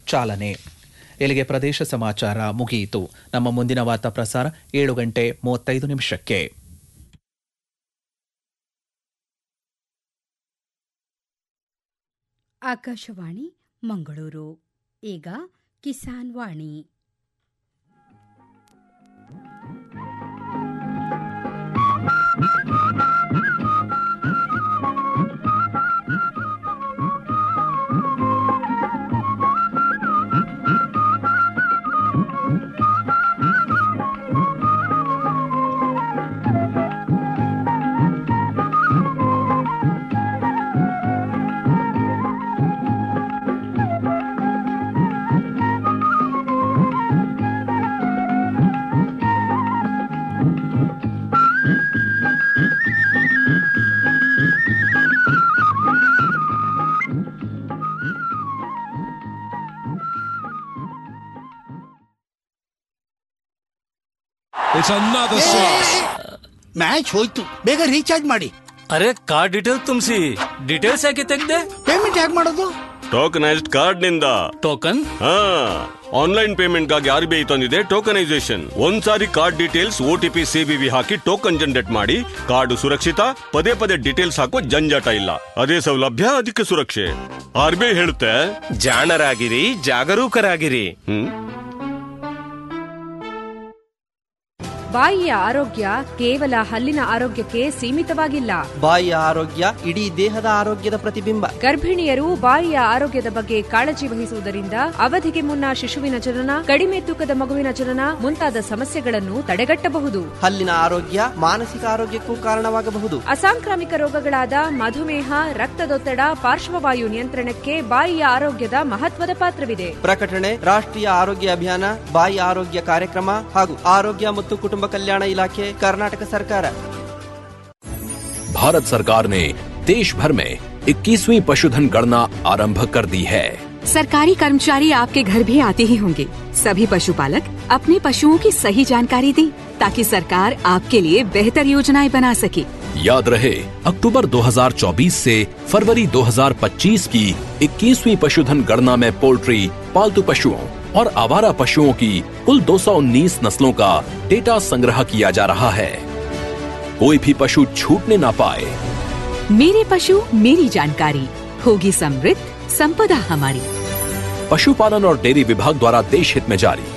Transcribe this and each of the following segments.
ಚಾಲನೆ ಇಲ್ಲಿಗೆ ಪ್ರದೇಶ ಸಮಾಚಾರ ಮುಗಿಯಿತು ನಮ್ಮ ಮುಂದಿನ ವಾರ್ತಾ ಪ್ರಸಾರ ಏಳು ಗಂಟೆ ಮೂವತ್ತೈದು ನಿಮಿಷಕ್ಕೆ ಆಕಾಶವಾಣಿ ಮಂಗಳೂರು ಈಗ Kisan Vani It's another six. Match ಹೋಯ್ತು ಬೇಗ ರೀಚಾರ್ಜ್ ಮಾಡಿ ಅರೆ ಕಾರ್ಡ್ ಡೀಟೇಲ್ ತುಂಬಿಸಿ ಡೀಟೇಲ್ಸ್ ಯಾಕೆ ತೆಗ್ದೆ ಪೇಮೆಂಟ್ ಹೇಗೆ ಮಾಡೋದು ಟೋಕನೈಸ್ಡ್ ಕಾರ್ಡ್ ನಿಂದ ಟೋಕನ್ ಹಾ ಆನ್ಲೈನ್ ಪೇಮೆಂಟ್ ಗಾಗಿ ಆರ್ ಬಿ ಐ ತಂದಿದೆ ಟೋಕನೈಸೇಷನ್ ಒಂದ್ಸಾರಿ card details O T P CVV ಹಾಕಿ ಟೋಕನ್ ಜನರೇಟ್ ಮಾಡಿ ಕಾರ್ಡ್ ಸುರಕ್ಷಿತ ಪದೇ ಪದೇ ಡೀಟೇಲ್ಸ್ ಹಾಕೋ ಜಂಜಾಟ ಇಲ್ಲ ಅದೇ ಸೌಲಭ್ಯ ಅದಕ್ಕೆ ಸುರಕ್ಷೆ ಆರ್ ಬಿ ಐ ಹೇಳುತ್ತೆ ಜಾಣರಾಗಿರಿ ಜಾಗರೂಕರಾಗಿರಿ ಹ್ಮ್ ಬಾಯಿಯ ಆರೋಗ್ಯ ಕೇವಲ ಹಲ್ಲಿನ ಆರೋಗ್ಯಕ್ಕೆ ಸೀಮಿತವಾಗಿಲ್ಲ ಬಾಯಿಯ ಆರೋಗ್ಯ ಇಡೀ ದೇಹದ ಆರೋಗ್ಯದ ಪ್ರತಿಬಿಂಬ ಗರ್ಭಿಣಿಯರು ಬಾಯಿಯ ಆರೋಗ್ಯದ ಬಗ್ಗೆ ಕಾಳಜಿ ವಹಿಸುವುದರಿಂದ ಅವಧಿಗೆ ಮುನ್ನ ಶಿಶುವಿನ ಜನನ ಕಡಿಮೆ ತೂಕದ ಮಗುವಿನ ಜನನ ಮುಂತಾದ ಸಮಸ್ಯೆಗಳನ್ನು ತಡೆಗಟ್ಟಬಹುದು ಹಲ್ಲಿನ ಆರೋಗ್ಯ ಮಾನಸಿಕ ಆರೋಗ್ಯಕ್ಕೂ ಕಾರಣವಾಗಬಹುದು ಅಸಾಂಕ್ರಾಮಿಕ ರೋಗಗಳಾದ ಮಧುಮೇಹ ರಕ್ತದೊತ್ತಡ ಪಾರ್ಶ್ವವಾಯು ನಿಯಂತ್ರಣಕ್ಕೆ ಬಾಯಿಯ ಆರೋಗ್ಯದ ಮಹತ್ವದ ಪಾತ್ರವಿದೆ ಪ್ರಕಟಣೆ ರಾಷ್ಟ್ರೀಯ ಆರೋಗ್ಯ ಅಭಿಯಾನ ಬಾಯಿ ಆರೋಗ್ಯ ಕಾರ್ಯಕ್ರಮ ಹಾಗೂ ಆರೋಗ್ಯ ಮತ್ತು ಕುಟುಂಬ ಕಲ್ಯಾಣ ಇಲಾಖೆ ಕರ್ನಾಟಕ ಸರ್ಕಾರ भारत सरकार ने देश भर में 21वीं पशुधन गणना आरंभ कर दी है सरकारी कर्मचारी आपके घर भी आते ही होंगे सभी पशुपालक अपने पशुओं की सही जानकारी दें ताकि सरकार आपके लिए बेहतर योजनाएं बना सके याद रहे अक्टूबर 2024 से फरवरी 2025 की 21वीं पशुधन गणना में पोल्ट्री पालतू पशुओं और आवारा पशुओं की कुल 219 नस्लों का डेटा संग्रह किया जा रहा है कोई भी पशु छूटने ना पाए मेरे पशु मेरी जानकारी होगी समृद्ध संपदा हमारी पशुपालन और डेयरी विभाग द्वारा देश हित में जारी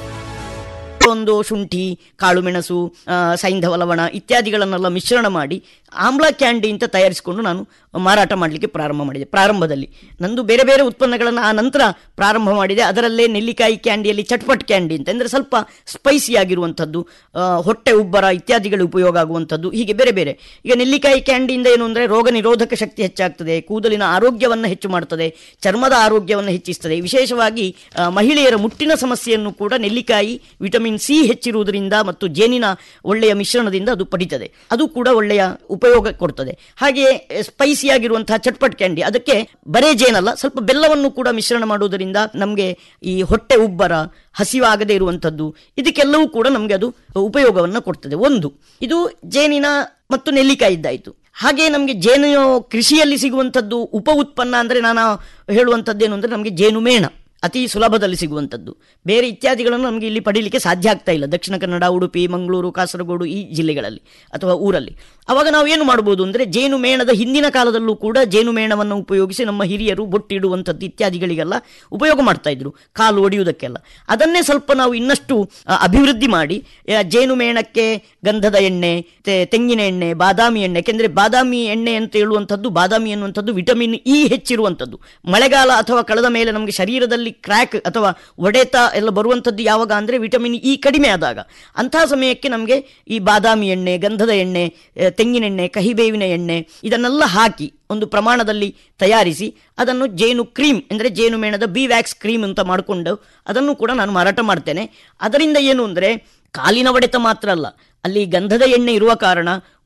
ಒಂದು ಶುಂಠಿ ಕಾಳುಮೆಣಸು ಆ, ಸೈಂಧವ ಲವಣ ಇತ್ಯಾದಿಗಳನ್ನೆಲ್ಲ ಮಿಶ್ರಣ ಮಾಡಿ ಆಮ್ಲ ಕ್ಯಾಂಡಿ ಅಂತ ತಯಾರಿಸಿಕೊಂಡು ನಾನು ಮಾರಾಟ ಮಾಡಲಿಕ್ಕೆ ಪ್ರಾರಂಭ ಮಾಡಿದೆ ಪ್ರಾರಂಭದಲ್ಲಿ ನಂದು ಬೇರೆ ಬೇರೆ ಉತ್ಪನ್ನಗಳನ್ನು ಆ ನಂತರ ಪ್ರಾರಂಭ ಮಾಡಿದೆ ಅದರಲ್ಲೇ ನೆಲ್ಲಿಕಾಯಿ ಕ್ಯಾಂಡಿಯಲ್ಲಿ ಚಟ್ಪಟ್ ಕ್ಯಾಂಡಿ ಅಂತ ಅಂದರೆ ಸ್ವಲ್ಪ ಸ್ಪೈಸಿ ಆಗಿರುವಂಥದ್ದು ಆ, ಹೊಟ್ಟೆ ಉಬ್ಬರ ಇತ್ಯಾದಿಗಳು ಉಪಯೋಗ ಆಗುವಂಥದ್ದು ಹೀಗೆ ಬೇರೆ ಬೇರೆ ಈಗ ನೆಲ್ಲಿಕಾಯಿ ಕ್ಯಾಂಡಿಯಿಂದ ಏನು ಅಂದರೆ ರೋಗ ನಿರೋಧಕ ಶಕ್ತಿ ಹೆಚ್ಚಾಗ್ತದೆ ಕೂದಲಿನ ಆರೋಗ್ಯವನ್ನು ಹೆಚ್ಚು ಮಾಡ್ತದೆ ಚರ್ಮದ ಆರೋಗ್ಯವನ್ನು ಹೆಚ್ಚಿಸ್ತದೆ ವಿಶೇಷವಾಗಿ ಆ, ಮಹಿಳೆಯರ ಮುಟ್ಟಿನ ಸಮಸ್ಯೆಯನ್ನು ಕೂಡ ನೆಲ್ಲಿಕಾಯಿ ವಿಟಮಿನ್ ಸಿ ಹೆಚ್ಚಿರುವುದರಿಂದ ಮತ್ತು ಜೇನಿನ ಒಳ್ಳೆಯ ಮಿಶ್ರಣದಿಂದ ಅದು ಪಡಿತದೆ ಅದು ಕೂಡ ಒಳ್ಳೆಯ ಉಪಯೋಗ ಕೊಡ್ತದೆ ಹಾಗೆಯೇ ಸ್ಪೈಸಿ ಆಗಿರುವಂತಹ ಚಟ್ಪಟ್ ಕ್ಯಾಂಡಿ ಅದಕ್ಕೆ ಬರೇ ಜೇನಲ್ಲ ಸ್ವಲ್ಪ ಬೆಲ್ಲವನ್ನು ಕೂಡ ಮಿಶ್ರಣ ಮಾಡುವುದರಿಂದ ನಮಗೆ ಈ ಹೊಟ್ಟೆ ಉಬ್ಬರ ಹಸಿವಾಗದೇ ಇರುವಂಥದ್ದು ಇದಕ್ಕೆಲ್ಲವೂ ಕೂಡ ನಮಗೆ ಅದು ಉಪಯೋಗವನ್ನು ಕೊಡ್ತದೆ ಒಂದು ಇದು ಜೇನಿನ ಮತ್ತು ನೆಲ್ಲಿಕಾಯಿ ಇದ್ದಾಯಿತು ಹಾಗೆ ನಮಗೆ ಜೇನು ಕೃಷಿಯಲ್ಲಿ ಸಿಗುವಂಥದ್ದು ಉಪ ಉತ್ಪನ್ನ ಅಂದರೆ ನಾನು ಹೇಳುವಂಥದ್ದೇನು ಅಂದರೆ ನಮಗೆ ಜೇನುಮೇಣ ಅತಿ ಸುಲಭದಲ್ಲಿ ಸಿಗುವಂಥದ್ದು ಬೇರೆ ಇತ್ಯಾದಿಗಳನ್ನು ನಮಗೆ ಇಲ್ಲಿ ಪಡೀಲಿಕ್ಕೆ ಸಾಧ್ಯ ಆಗ್ತಾ ಇಲ್ಲ ದಕ್ಷಿಣ ಕನ್ನಡ ಉಡುಪಿ ಮಂಗಳೂರು ಕಾಸರಗೋಡು ಈ ಜಿಲ್ಲೆಗಳಲ್ಲಿ ಅಥವಾ ಊರಲ್ಲಿ ಅವಾಗ ನಾವು ಏನು ಮಾಡ್ಬೋದು ಅಂದರೆ ಜೇನು ಮೇಣದ ಹಿಂದಿನ ಕಾಲದಲ್ಲೂ ಕೂಡ ಜೇನು ಮೇಣವನ್ನು ಉಪಯೋಗಿಸಿ ನಮ್ಮ ಹಿರಿಯರು ಬೊಟ್ಟಿಡುವಂಥದ್ದು ಇತ್ಯಾದಿಗಳಿಗೆಲ್ಲ ಉಪಯೋಗ ಮಾಡ್ತಾ ಇದ್ರು ಕಾಲು ಒಡೆಯುವುದಕ್ಕೆಲ್ಲ ಅದನ್ನೇ ಸ್ವಲ್ಪ ನಾವು ಇನ್ನಷ್ಟು ಆ, ಅಭಿವೃದ್ಧಿ ಮಾಡಿ ಆ, ಜೇನು ಮೇಣಕ್ಕೆ ಗಂಧದ ಎಣ್ಣೆ ತೆ- ತೆಂಗಿನ ಎಣ್ಣೆ ಬಾದಾಮಿ ಎಣ್ಣೆ ಯಾಕೆಂದರೆ ಬಾದಾಮಿ ಎಣ್ಣೆ ಅಂತ ಹೇಳುವಂಥದ್ದು ಬಾದಾಮಿ ಎನ್ನುವಂಥದ್ದು ವಿಟಮಿನ್ ಇ ಹೆಚ್ಚಿರುವಂಥದ್ದು ಮಳೆಗಾಲ ಅಥವಾ ಕಳೆದ ಮೇಲೆ ನಮಗೆ ಶರೀರದಲ್ಲಿ ಕ್ರ್ಯಾಕ್ ಅಥವಾ ಒಡೆತ ಎಲ್ಲ ಬರುವಂಥದ್ದು ಯಾವಾಗ ಅಂದರೆ ವಿಟಮಿನ್ ಇ ಕಡಿಮೆ ಆದಾಗ ಅಂತಹ ಸಮಯಕ್ಕೆ ನಮಗೆ ಈ ಬಾದಾಮಿ ಎಣ್ಣೆ ಗಂಧದ ಎಣ್ಣೆ ಆ, ತೆಂಗಿನ ಎಣ್ಣೆ ಕಹಿಬೇವಿನ ಎಣ್ಣೆ ಇದನ್ನೆಲ್ಲ ಹಾಕಿ ಒಂದು ಪ್ರಮಾಣದಲ್ಲಿ ತಯಾರಿಸಿ ಅದನ್ನು ಜೇನು ಕ್ರೀಮ್ ಅಂದರೆ ಜೇನು ಮೇಣದ ಬಿ ವ್ಯಾಕ್ಸ್ ಕ್ರೀಮ್ ಅಂತ ಮಾಡಿಕೊಂಡು ಅದನ್ನು ಕೂಡ ನಾನು ಮಾರಾಟ ಮಾಡ್ತೇನೆ ಅದರಿಂದ ಏನು ಅಂದರೆ ಕಾಲಿನ ಒಡೆತ ಮಾತ್ರ ಅಲ್ಲ ಅಲ್ಲಿ ಗಂಧದ ಎಣ್ಣೆ ಇರುವ ಕಾರಣ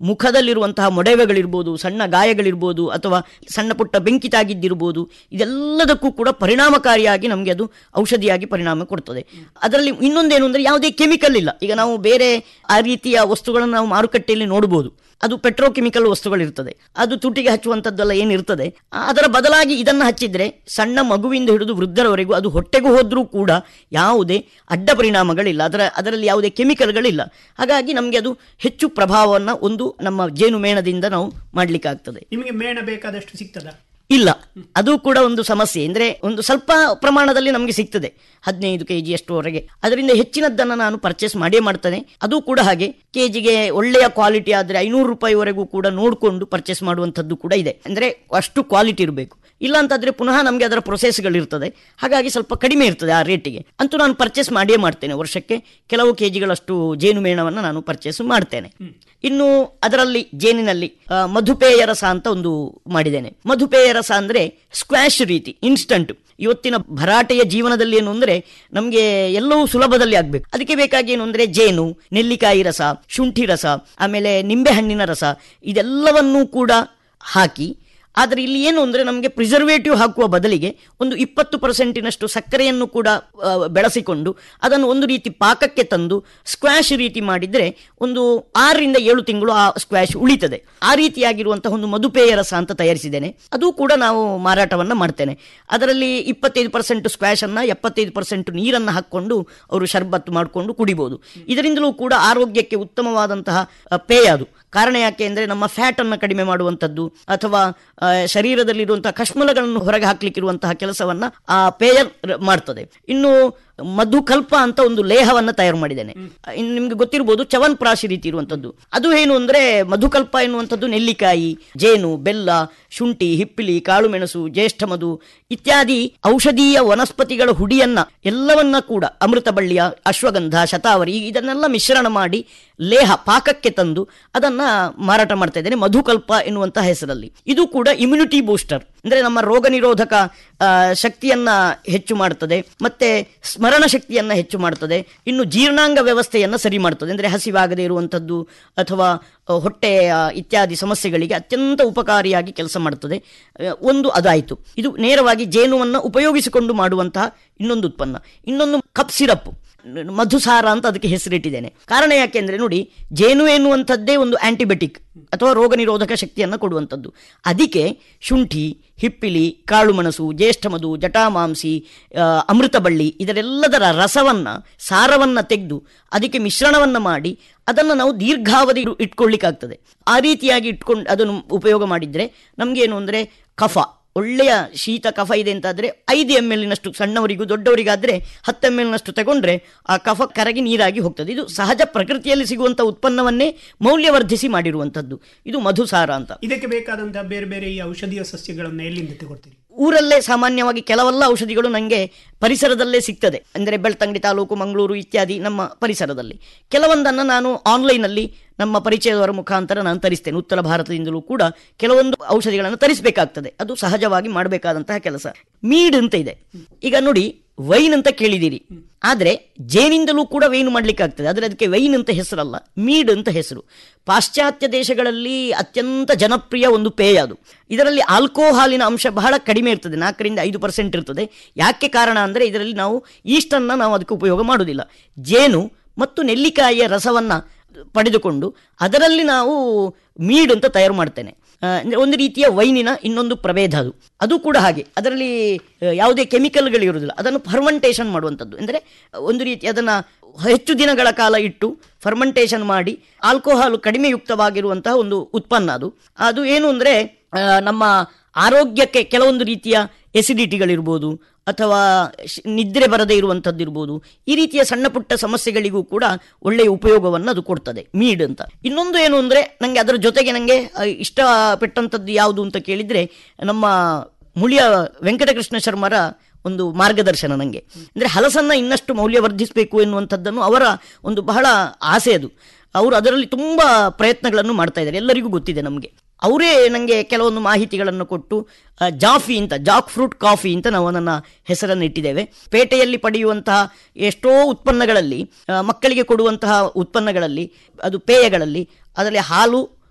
ಮುಖದಲ್ಲಿರುವಂತಹ ಮೊಡವೆಗಳಿರ್ಬೋದು ಸಣ್ಣ ಗಾಯಗಳಿರ್ಬೋದು ಅಥವಾ ಸಣ್ಣ ಪುಟ್ಟ ಬೆಂಕಿ ತಾಗಿದ್ದಿರ್ಬೋದು ಇದೆಲ್ಲದಕ್ಕೂ ಕೂಡ ಪರಿಣಾಮಕಾರಿಯಾಗಿ ನಮಗೆ ಅದು ಔಷಧಿಯಾಗಿ ಪರಿಣಾಮ ಕೊಡ್ತದೆ ಅದರಲ್ಲಿ ಇನ್ನೊಂದೇನು ಅಂದರೆ ಯಾವುದೇ ಕೆಮಿಕಲ್ ಇಲ್ಲ ಈಗ ನಾವು ಬೇರೆ ಆ ರೀತಿಯ ವಸ್ತುಗಳನ್ನು ನಾವು ಮಾರುಕಟ್ಟೆಯಲ್ಲಿ ನೋಡ್ಬೋದು ಅದು ಪೆಟ್ರೋಕೆಮಿಕಲ್ ವಸ್ತುಗಳಿರ್ತದೆ ಅದು ತುಟಿಗೆ ಹಚ್ಚುವಂಥದ್ದೆಲ್ಲ ಏನಿರ್ತದೆ ಆ- ಅದರ ಬದಲಾಗಿ ಇದನ್ನು ಹಚ್ಚಿದ್ರೆ ಸಣ್ಣ ಮಗುವಿಂದ ಹಿಡಿದು ವೃದ್ಧರವರೆಗೂ ಅದು ಹೊಟ್ಟೆಗೂ ಹೋದರೂ ಕೂಡ ಯಾವುದೇ ಅಡ್ಡ ಪರಿಣಾಮಗಳಿಲ್ಲ ಅದರ ಅದರಲ್ಲಿ ಯಾವುದೇ ಕೆಮಿಕಲ್ಗಳಿಲ್ಲ ಹಾಗಾಗಿ ನಮಗೆ ಅದು ಹೆಚ್ಚು ಪ್ರಭಾವವನ್ನು ಒಂದು ನಮ್ಮ ಜೇನುಮೇಣದಿಂದ ನಾವು ಮಾಡಲಿಕ್ಕಾಗ್ತದೆ ನಿಮಗೆ ಮೇಣ ಬೇಕಾದಷ್ಟು ಸಿಗ್ತದ ಇಲ್ಲ ಅದು ಕೂಡ ಒಂದು ಸಮಸ್ಯೆ ಅಂದ್ರೆ ಒಂದು ಸ್ವಲ್ಪ ಪ್ರಮಾಣದಲ್ಲಿ ನಮಗೆ ಸಿಗ್ತದೆ ಹದಿನೈದು ಕೆ ಜಿ ಅಷ್ಟುವರೆಗೆ ಅದರಿಂದ ಹೆಚ್ಚಿನದ್ದನ್ನು ನಾನು ಪರ್ಚೇಸ್ ಮಾಡೇ ಮಾಡ್ತೇನೆ ಅದು ಕೂಡ ಹಾಗೆ ಕೆ ಜಿಗೆ ಒಳ್ಳೆಯ ಕ್ವಾಲಿಟಿ ಆದರೆ ಐನೂರು ರೂಪಾಯಿವರೆಗೂ ಕೂಡ ನೋಡಿಕೊಂಡು ಪರ್ಚೇಸ್ ಮಾಡುವಂಥದ್ದು ಕೂಡ ಇದೆ ಅಂದ್ರೆ ಅಷ್ಟು ಕ್ವಾಲಿಟಿ ಇರಬೇಕು ಇಲ್ಲ ಅಂತಂದ್ರೆ ಪುನಃ ನಮಗೆ ಅದರ ಪ್ರೊಸೆಸ್ಗಳಿರ್ತದೆ ಹಾಗಾಗಿ ಸ್ವಲ್ಪ ಕಡಿಮೆ ಇರ್ತದೆ ಆ ರೇಟಿಗೆ ಅಂತೂ ನಾನು ಪರ್ಚೇಸ್ ಮಾಡಿಯೇ ಮಾಡ್ತೇನೆ ವರ್ಷಕ್ಕೆ ಕೆಲವು ಕೆ ಜಿಗಳಷ್ಟು ಜೇನುಮೇಣವನ್ನು ನಾನು ಪರ್ಚೇಸ್ ಮಾಡ್ತೇನೆ ಇನ್ನು ಅದರಲ್ಲಿ ಜೇನಿನಲ್ಲಿ ಆ, ಮಧುಪೇಯ ರಸ ಅಂತ ಒಂದು ಮಾಡಿದ್ದೇನೆ ಮಧುಪೇಯ ರಸ ಅಂದ್ರೆ ಸ್ಕ್ವಾಶ್ ರೀತಿ ಇನ್ಸ್ಟಂಟ್ ಇವತ್ತಿನ ಭರಾಟೆಯ ಜೀವನದಲ್ಲಿ ಏನು ಅಂದ್ರೆ ನಮಗೆ ಎಲ್ಲವೂ ಸುಲಭದಲ್ಲಿ ಆಗ್ಬೇಕು ಅದಕ್ಕೆ ಬೇಕಾಗಿ ಏನು ಅಂದ್ರೆ ಜೇನು ನೆಲ್ಲಿಕಾಯಿ ರಸ ಶುಂಠಿ ರಸ ಆಮೇಲೆ ನಿಂಬೆ ಹಣ್ಣಿನ ರಸ ಇದೆಲ್ಲವನ್ನೂ ಕೂಡ ಹಾಕಿ ಆದರೆ ಇಲ್ಲಿ ಏನು ಅಂದರೆ ನಮಗೆ ಪ್ರಿಸರ್ವೇಟಿವ್ ಹಾಕುವ ಬದಲಿಗೆ ಒಂದು ಇಪ್ಪತ್ತು ಪರ್ಸೆಂಟಿನಷ್ಟು ಸಕ್ಕರೆಯನ್ನು ಕೂಡ ಆ, ಬೆಳೆಸಿಕೊಂಡು ಅದನ್ನು ಒಂದು ರೀತಿ ಪಾಕಕ್ಕೆ ತಂದು ಸ್ಕ್ವಾಶ್ ರೀತಿ ಮಾಡಿದರೆ ಒಂದು ಆರರಿಂದ ಏಳು ತಿಂಗಳು ಆ ಸ್ಕ್ವಾಶ್ ಉಳಿತದೆ ಆ ರೀತಿಯಾಗಿರುವಂತಹ ಒಂದು ಮಧುಪೇಯ ರಸ ಅಂತ ತಯಾರಿಸಿದ್ದೇನೆ ಅದು ಕೂಡ ನಾವು ಮಾರಾಟವನ್ನು ಮಾಡ್ತೇನೆ ಅದರಲ್ಲಿ ಇಪ್ಪತ್ತೈದು ಪರ್ಸೆಂಟ್ ಸ್ಕ್ವಾಶ್ ಅನ್ನ ಎಪ್ಪತ್ತೈದು ಪರ್ಸೆಂಟ್ ನೀರನ್ನು ಹಾಕ್ಕೊಂಡು ಅವರು ಶರ್ಬತ್ತು ಮಾಡಿಕೊಂಡು ಕುಡಿಬಹುದು ಇದರಿಂದಲೂ ಕೂಡ ಆರೋಗ್ಯಕ್ಕೆ ಉತ್ತಮವಾದಂತಹ ಆ, ಪೇಯ ಅದು ಕಾರಣ ಯಾಕೆ ಅಂದರೆ ನಮ್ಮ ಫ್ಯಾಟ್ ಅನ್ನು ಕಡಿಮೆ ಮಾಡುವಂಥದ್ದು ಅಥವಾ ಆ, ಶರೀರದಲ್ಲಿರುವಂತಹ ಕಶ್ಮಲಗಳನ್ನು ಹೊರಗೆ ಹಾಕ್ಲಿಕ್ಕಿರುವಂತಹ ಕೆಲಸವನ್ನ ಆ ಪೇಯ ರ- ಮಾಡ್ತದೆ ಇನ್ನು ಮಧುಕಲ್ಪ ಅಂತ ಒಂದು ಲೇಹವನ್ನ ತಯಾರು ಮಾಡಿದ್ದೇನೆ ಇನ್ನು ನಿಮ್ಗೆ ಗೊತ್ತಿರಬಹುದು ಚವನ್ ಪ್ರಾಶಿ ರೀತಿ ಇರುವಂತದ್ದು ಅದು ಏನು ಅಂದ್ರೆ ಮಧುಕಲ್ಪ ಎನ್ನುವಂಥದ್ದು ನೆಲ್ಲಿಕಾಯಿ ಜೇನು ಬೆಲ್ಲ ಶುಂಠಿ ಹಿಪ್ಪಿಲಿ ಕಾಳುಮೆಣಸು ಜ್ಯೇಷ್ಠ ಮಧು ಇತ್ಯಾದಿ ಔಷಧೀಯ ವನಸ್ಪತಿಗಳ ಹುಡಿಯನ್ನ ಎಲ್ಲವನ್ನ ಕೂಡ ಅಮೃತ ಬಳ್ಳಿಯ ಅಶ್ವಗಂಧ ಶತಾವರಿ ಇದನ್ನೆಲ್ಲ ಮಿಶ್ರಣ ಮಾಡಿ ಲೇಹ ಪಾಕಕ್ಕೆ ತಂದು ಅದನ್ನ ಮಾರಾಟ ಮಾಡ್ತಾ ಇದ್ದೇನೆ ಮಧುಕಲ್ಪ ಎನ್ನುವಂತಹ ಹೆಸರಲ್ಲಿ ಇದು ಕೂಡ ಇಮ್ಯುನಿಟಿ ಬೂಸ್ಟರ್ ಅಂದ್ರೆ ನಮ್ಮ ರೋಗ ನಿರೋಧಕ ಆ, ಶಕ್ತಿಯನ್ನ ಹೆಚ್ಚು ಮಾಡುತ್ತದೆ ಮತ್ತೆ ಸ್ಮರಣ ಶಕ್ತಿಯನ್ನ ಹೆಚ್ಚು ಮಾಡುತ್ತದೆ ಇನ್ನು ಜೀರ್ಣಾಂಗ ವ್ಯವಸ್ಥೆಯನ್ನ ಸರಿ ಮಾಡುತ್ತದೆ ಅಂದ್ರೆ ಹಸಿವಾಗದೇ ಇರುವಂಥದ್ದು ಅಥವಾ ಆ, ಹೊಟ್ಟೆಯ ಇತ್ಯಾದಿ ಸಮಸ್ಯೆಗಳಿಗೆ ಅತ್ಯಂತ ಉಪಕಾರಿಯಾಗಿ ಕೆಲಸ ಮಾಡುತ್ತದೆ ಆ, ಒಂದು ಅದಾಯಿತು ಇದು ನೇರವಾಗಿ ಜೇನುವನ್ನು ಉಪಯೋಗಿಸಿಕೊಂಡು ಮಾಡುವಂತಹ ಇನ್ನೊಂದು ಉತ್ಪನ್ನ ಇನ್ನೊಂದು ಕಪ್ ಸಿರಪ್ ಮಧುಸಾರ ಅಂತ ಅದಕ್ಕೆ ಹೆಸರಿಟ್ಟಿದ್ದೇನೆ ಕಾರಣ ಯಾಕೆಂದ್ರೆ ನೋಡಿ ಜೇನು ಎನ್ನುವಂಥದ್ದೇ ಒಂದು ಆಂಟಿಬಯೋಟಿಕ್ ಅಥವಾ ರೋಗ ನಿರೋಧಕ ಶಕ್ತಿಯನ್ನು ಕೊಡುವಂಥದ್ದು ಅದಕ್ಕೆ ಶುಂಠಿ ಹಿಪ್ಪಿಲಿ ಕಾಳುಮೆಣಸು ಜ್ಯೇಷ್ಠ ಮಧು ಜಟಾಮಾಂಸಿ ಆ, ಅಮೃತಬಳ್ಳಿ ಇದರೆಲ್ಲದರ ರಸವನ್ನ ಸಾರವನ್ನ ತೆಗೆದು ಅದಕ್ಕೆ ಮಿಶ್ರಣವನ್ನ ಮಾಡಿ ಅದನ್ನು ನಾವು ದೀರ್ಘಾವಧಿ ಇರು- ಇಟ್ಕೊಳ್ಳಿಕ್ಕಾಗ್ತದೆ ಆ ರೀತಿಯಾಗಿ ಇಟ್ಕೊಂಡು ಅದನ್ನು ಉಪಯೋಗ ಮಾಡಿದ್ರೆ ನಮಗೇನು ಅಂದರೆ ಕಫ ಒಳ್ಳೆಯ ಶೀತ ಕಫ ಇದೆ ಅಂತಾದರೆ ಐದು ಎಮ್ ಎಲ್ನಷ್ಟು ಸಣ್ಣವರಿಗೂ ದೊಡ್ಡವರಿಗಾದರೆ ಹತ್ತು ಎಮ್ ಎಲ್ನಷ್ಟು ತಗೊಂಡ್ರೆ ಆ ಕಫ ಕರಗಿ ನೀರಾಗಿ ಹೋಗ್ತದೆ ಇದು ಸಹಜ ಪ್ರಕೃತಿಯಲ್ಲಿ ಸಿಗುವಂಥ ಉತ್ಪನ್ನವನ್ನೇ ಮೌಲ್ಯವರ್ಧಿಸಿ ಮಾಡಿರುವಂಥದ್ದು ಇದು ಮಧುಸಾರ ಅಂತ ಇದಕ್ಕೆ ಬೇಕಾದಂತಹ ಬೇರೆ ಬೇರೆ ಈ ಔಷಧೀಯ ಸಸ್ಯಗಳನ್ನು ಎಲ್ಲಿಂದ ತಗೊಳ್ತೀರಿ ಊರಲ್ಲೇ ಸಾಮಾನ್ಯವಾಗಿ ಕೆಲವೆಲ್ಲ ಔಷಧಿಗಳು ನನಗೆ ಪರಿಸರದಲ್ಲೇ ಸಿಗ್ತದೆ ಅಂದರೆ ಬೆಳ್ತಂಗಡಿ ತಾಲೂಕು ಮಂಗಳೂರು ಇತ್ಯಾದಿ ನಮ್ಮ ಪರಿಸರದಲ್ಲಿ ಕೆಲವೊಂದನ್ನು ನಾನು ಆನ್ಲೈನಲ್ಲಿ ನಮ್ಮ ಪರಿಚಯದವರ ಮುಖಾಂತರ ನಾನು ತರಿಸ್ತೇನೆ ಉತ್ತರ ಭಾರತದಿಂದಲೂ ಕೂಡ ಕೆಲವೊಂದು ಔಷಧಿಗಳನ್ನು ತರಿಸಬೇಕಾಗ್ತದೆ ಅದು ಸಹಜವಾಗಿ ಮಾಡಬೇಕಾದಂತಹ ಕೆಲಸ ಮೀಡ್ ಅಂತ ಇದೆ ಈಗ ನೋಡಿ ವೈನ್ ಅಂತ ಕೇಳಿದ್ದೀರಿ ಆದರೆ ಜೇನಿಂದಲೂ ಕೂಡ ವೈನ್ ಮಾಡ್ಲಿಕ್ಕೆ ಆಗ್ತದೆ ಆದರೆ ಅದಕ್ಕೆ ವೈನ್ ಅಂತ ಹೆಸರಲ್ಲ ಮೀಡ್ ಅಂತ ಹೆಸರು ಪಾಶ್ಚಾತ್ಯ ದೇಶಗಳಲ್ಲಿ ಅತ್ಯಂತ ಜನಪ್ರಿಯ ಒಂದು ಪೇಯ ಅದು ಇದರಲ್ಲಿ ಆಲ್ಕೋಹಾಲಿನ ಅಂಶ ಬಹಳ ಕಡಿಮೆ ಇರ್ತದೆ ನಾಲ್ಕರಿಂದ ಐದು ಪರ್ಸೆಂಟ್ ಇರ್ತದೆ ಯಾಕೆ ಕಾರಣ ಅಂದರೆ ಇದರಲ್ಲಿ ನಾವು ಈಸ್ಟನ್ನು ನಾವು ಅದಕ್ಕೆ ಉಪಯೋಗ ಮಾಡುವುದಿಲ್ಲ ಜೇನು ಮತ್ತು ನೆಲ್ಲಿಕಾಯಿಯ ರಸವನ್ನು ಪಡೆದುಕೊಂಡು ಅದರಲ್ಲಿ ನಾವು ಮೀಡ್ ಅಂತ ತಯಾರು ಮಾಡ್ತೇನೆ ಆ, ಅಂದ್ರೆ ಒಂದು ರೀತಿಯ ವೈನಿನ ಇನ್ನೊಂದು ಪ್ರಭೇದ ಅದು ಅದು ಕೂಡ ಹಾಗೆ ಅದರಲ್ಲಿ ಆ, ಯಾವುದೇ ಕೆಮಿಕಲ್ಗಳು ಇರುವುದಿಲ್ಲ ಅದನ್ನು ಫರ್ಮೆಂಟೇಷನ್ ಮಾಡುವಂಥದ್ದು ಅಂದರೆ ಒಂದು ರೀತಿ ಅದನ್ನು ಹೆಚ್ಚು ದಿನಗಳ ಕಾಲ ಇಟ್ಟು ಫರ್ಮೆಂಟೇಷನ್ ಮಾಡಿ ಆಲ್ಕೋಹಾಲ್ ಕಡಿಮೆ ಯುಕ್ತವಾಗಿರುವಂತಹ ಒಂದು ಉತ್ಪನ್ನ ಅದು ಅದು ಏನು ಅಂದರೆ ನಮ್ಮ ಆರೋಗ್ಯಕ್ಕೆ ಕೆಲವೊಂದು ರೀತಿಯ ಎಸಿಡಿಟಿಗಳಿರ್ಬೋದು ಅಥವಾ ಶ್- ನಿದ್ರೆ ಬರದೇ ಇರುವಂಥದ್ದು ಇರ್ಬೋದು ಈ ರೀತಿಯ ಸಣ್ಣ ಪುಟ್ಟ ಸಮಸ್ಯೆಗಳಿಗೂ ಕೂಡ ಒಳ್ಳೆಯ ಉಪಯೋಗವನ್ನು ಅದು ಕೊಡ್ತದೆ ಮೀಡ್ ಅಂತ ಇನ್ನೊಂದು ಏನು ಅಂದರೆ ನನಗೆ ಅದರ ಜೊತೆಗೆ ನನಗೆ ಇಷ್ಟಪಟ್ಟಂಥದ್ದು ಯಾವುದು ಅಂತ ಕೇಳಿದರೆ ನಮ್ಮ ಮುಳಿಯ ವೆಂಕಟಕೃಷ್ಣ ಶರ್ಮರ ಒಂದು ಮಾರ್ಗದರ್ಶನ ನನಗೆ ಅಂದರೆ ಹಲಸನ್ನು ಇನ್ನಷ್ಟು ಮೌಲ್ಯವರ್ಧಿಸಬೇಕು ಎನ್ನುವಂಥದ್ದನ್ನು ಅವರ ಒಂದು ಬಹಳ ಆಸೆ ಅದು ಅವರು ಅದರಲ್ಲಿ ತುಂಬ ಪ್ರಯತ್ನಗಳನ್ನು ಮಾಡ್ತಾ ಇದ್ದಾರೆ ಎಲ್ಲರಿಗೂ ಗೊತ್ತಿದೆ ನಮಗೆ ಅವರೇ ನನಗೆ ಕೆಲವೊಂದು ಮಾಹಿತಿಗಳನ್ನು ಕೊಟ್ಟು ಆ, ಜಾಫಿ ಅಂತ ಜಾಕ್ ಫ್ರೂಟ್ ಕಾಫಿ ಅಂತ ನಾವು ನನ್ನ ಹೆಸರನ್ನು ಇಟ್ಟಿದ್ದೇವೆ ಪೇಟೆಯಲ್ಲಿ ಪಡೆಯುವಂತಹ ಎಷ್ಟೋ ಉತ್ಪನ್ನಗಳಲ್ಲಿ ಆ, ಮಕ್ಕಳಿಗೆ ಕೊಡುವಂತಹ ಉತ್ಪನ್ನಗಳಲ್ಲಿ ಅದು ಪೇಯಗಳಲ್ಲಿ ಅದರಲ್ಲಿ ಹಾಲು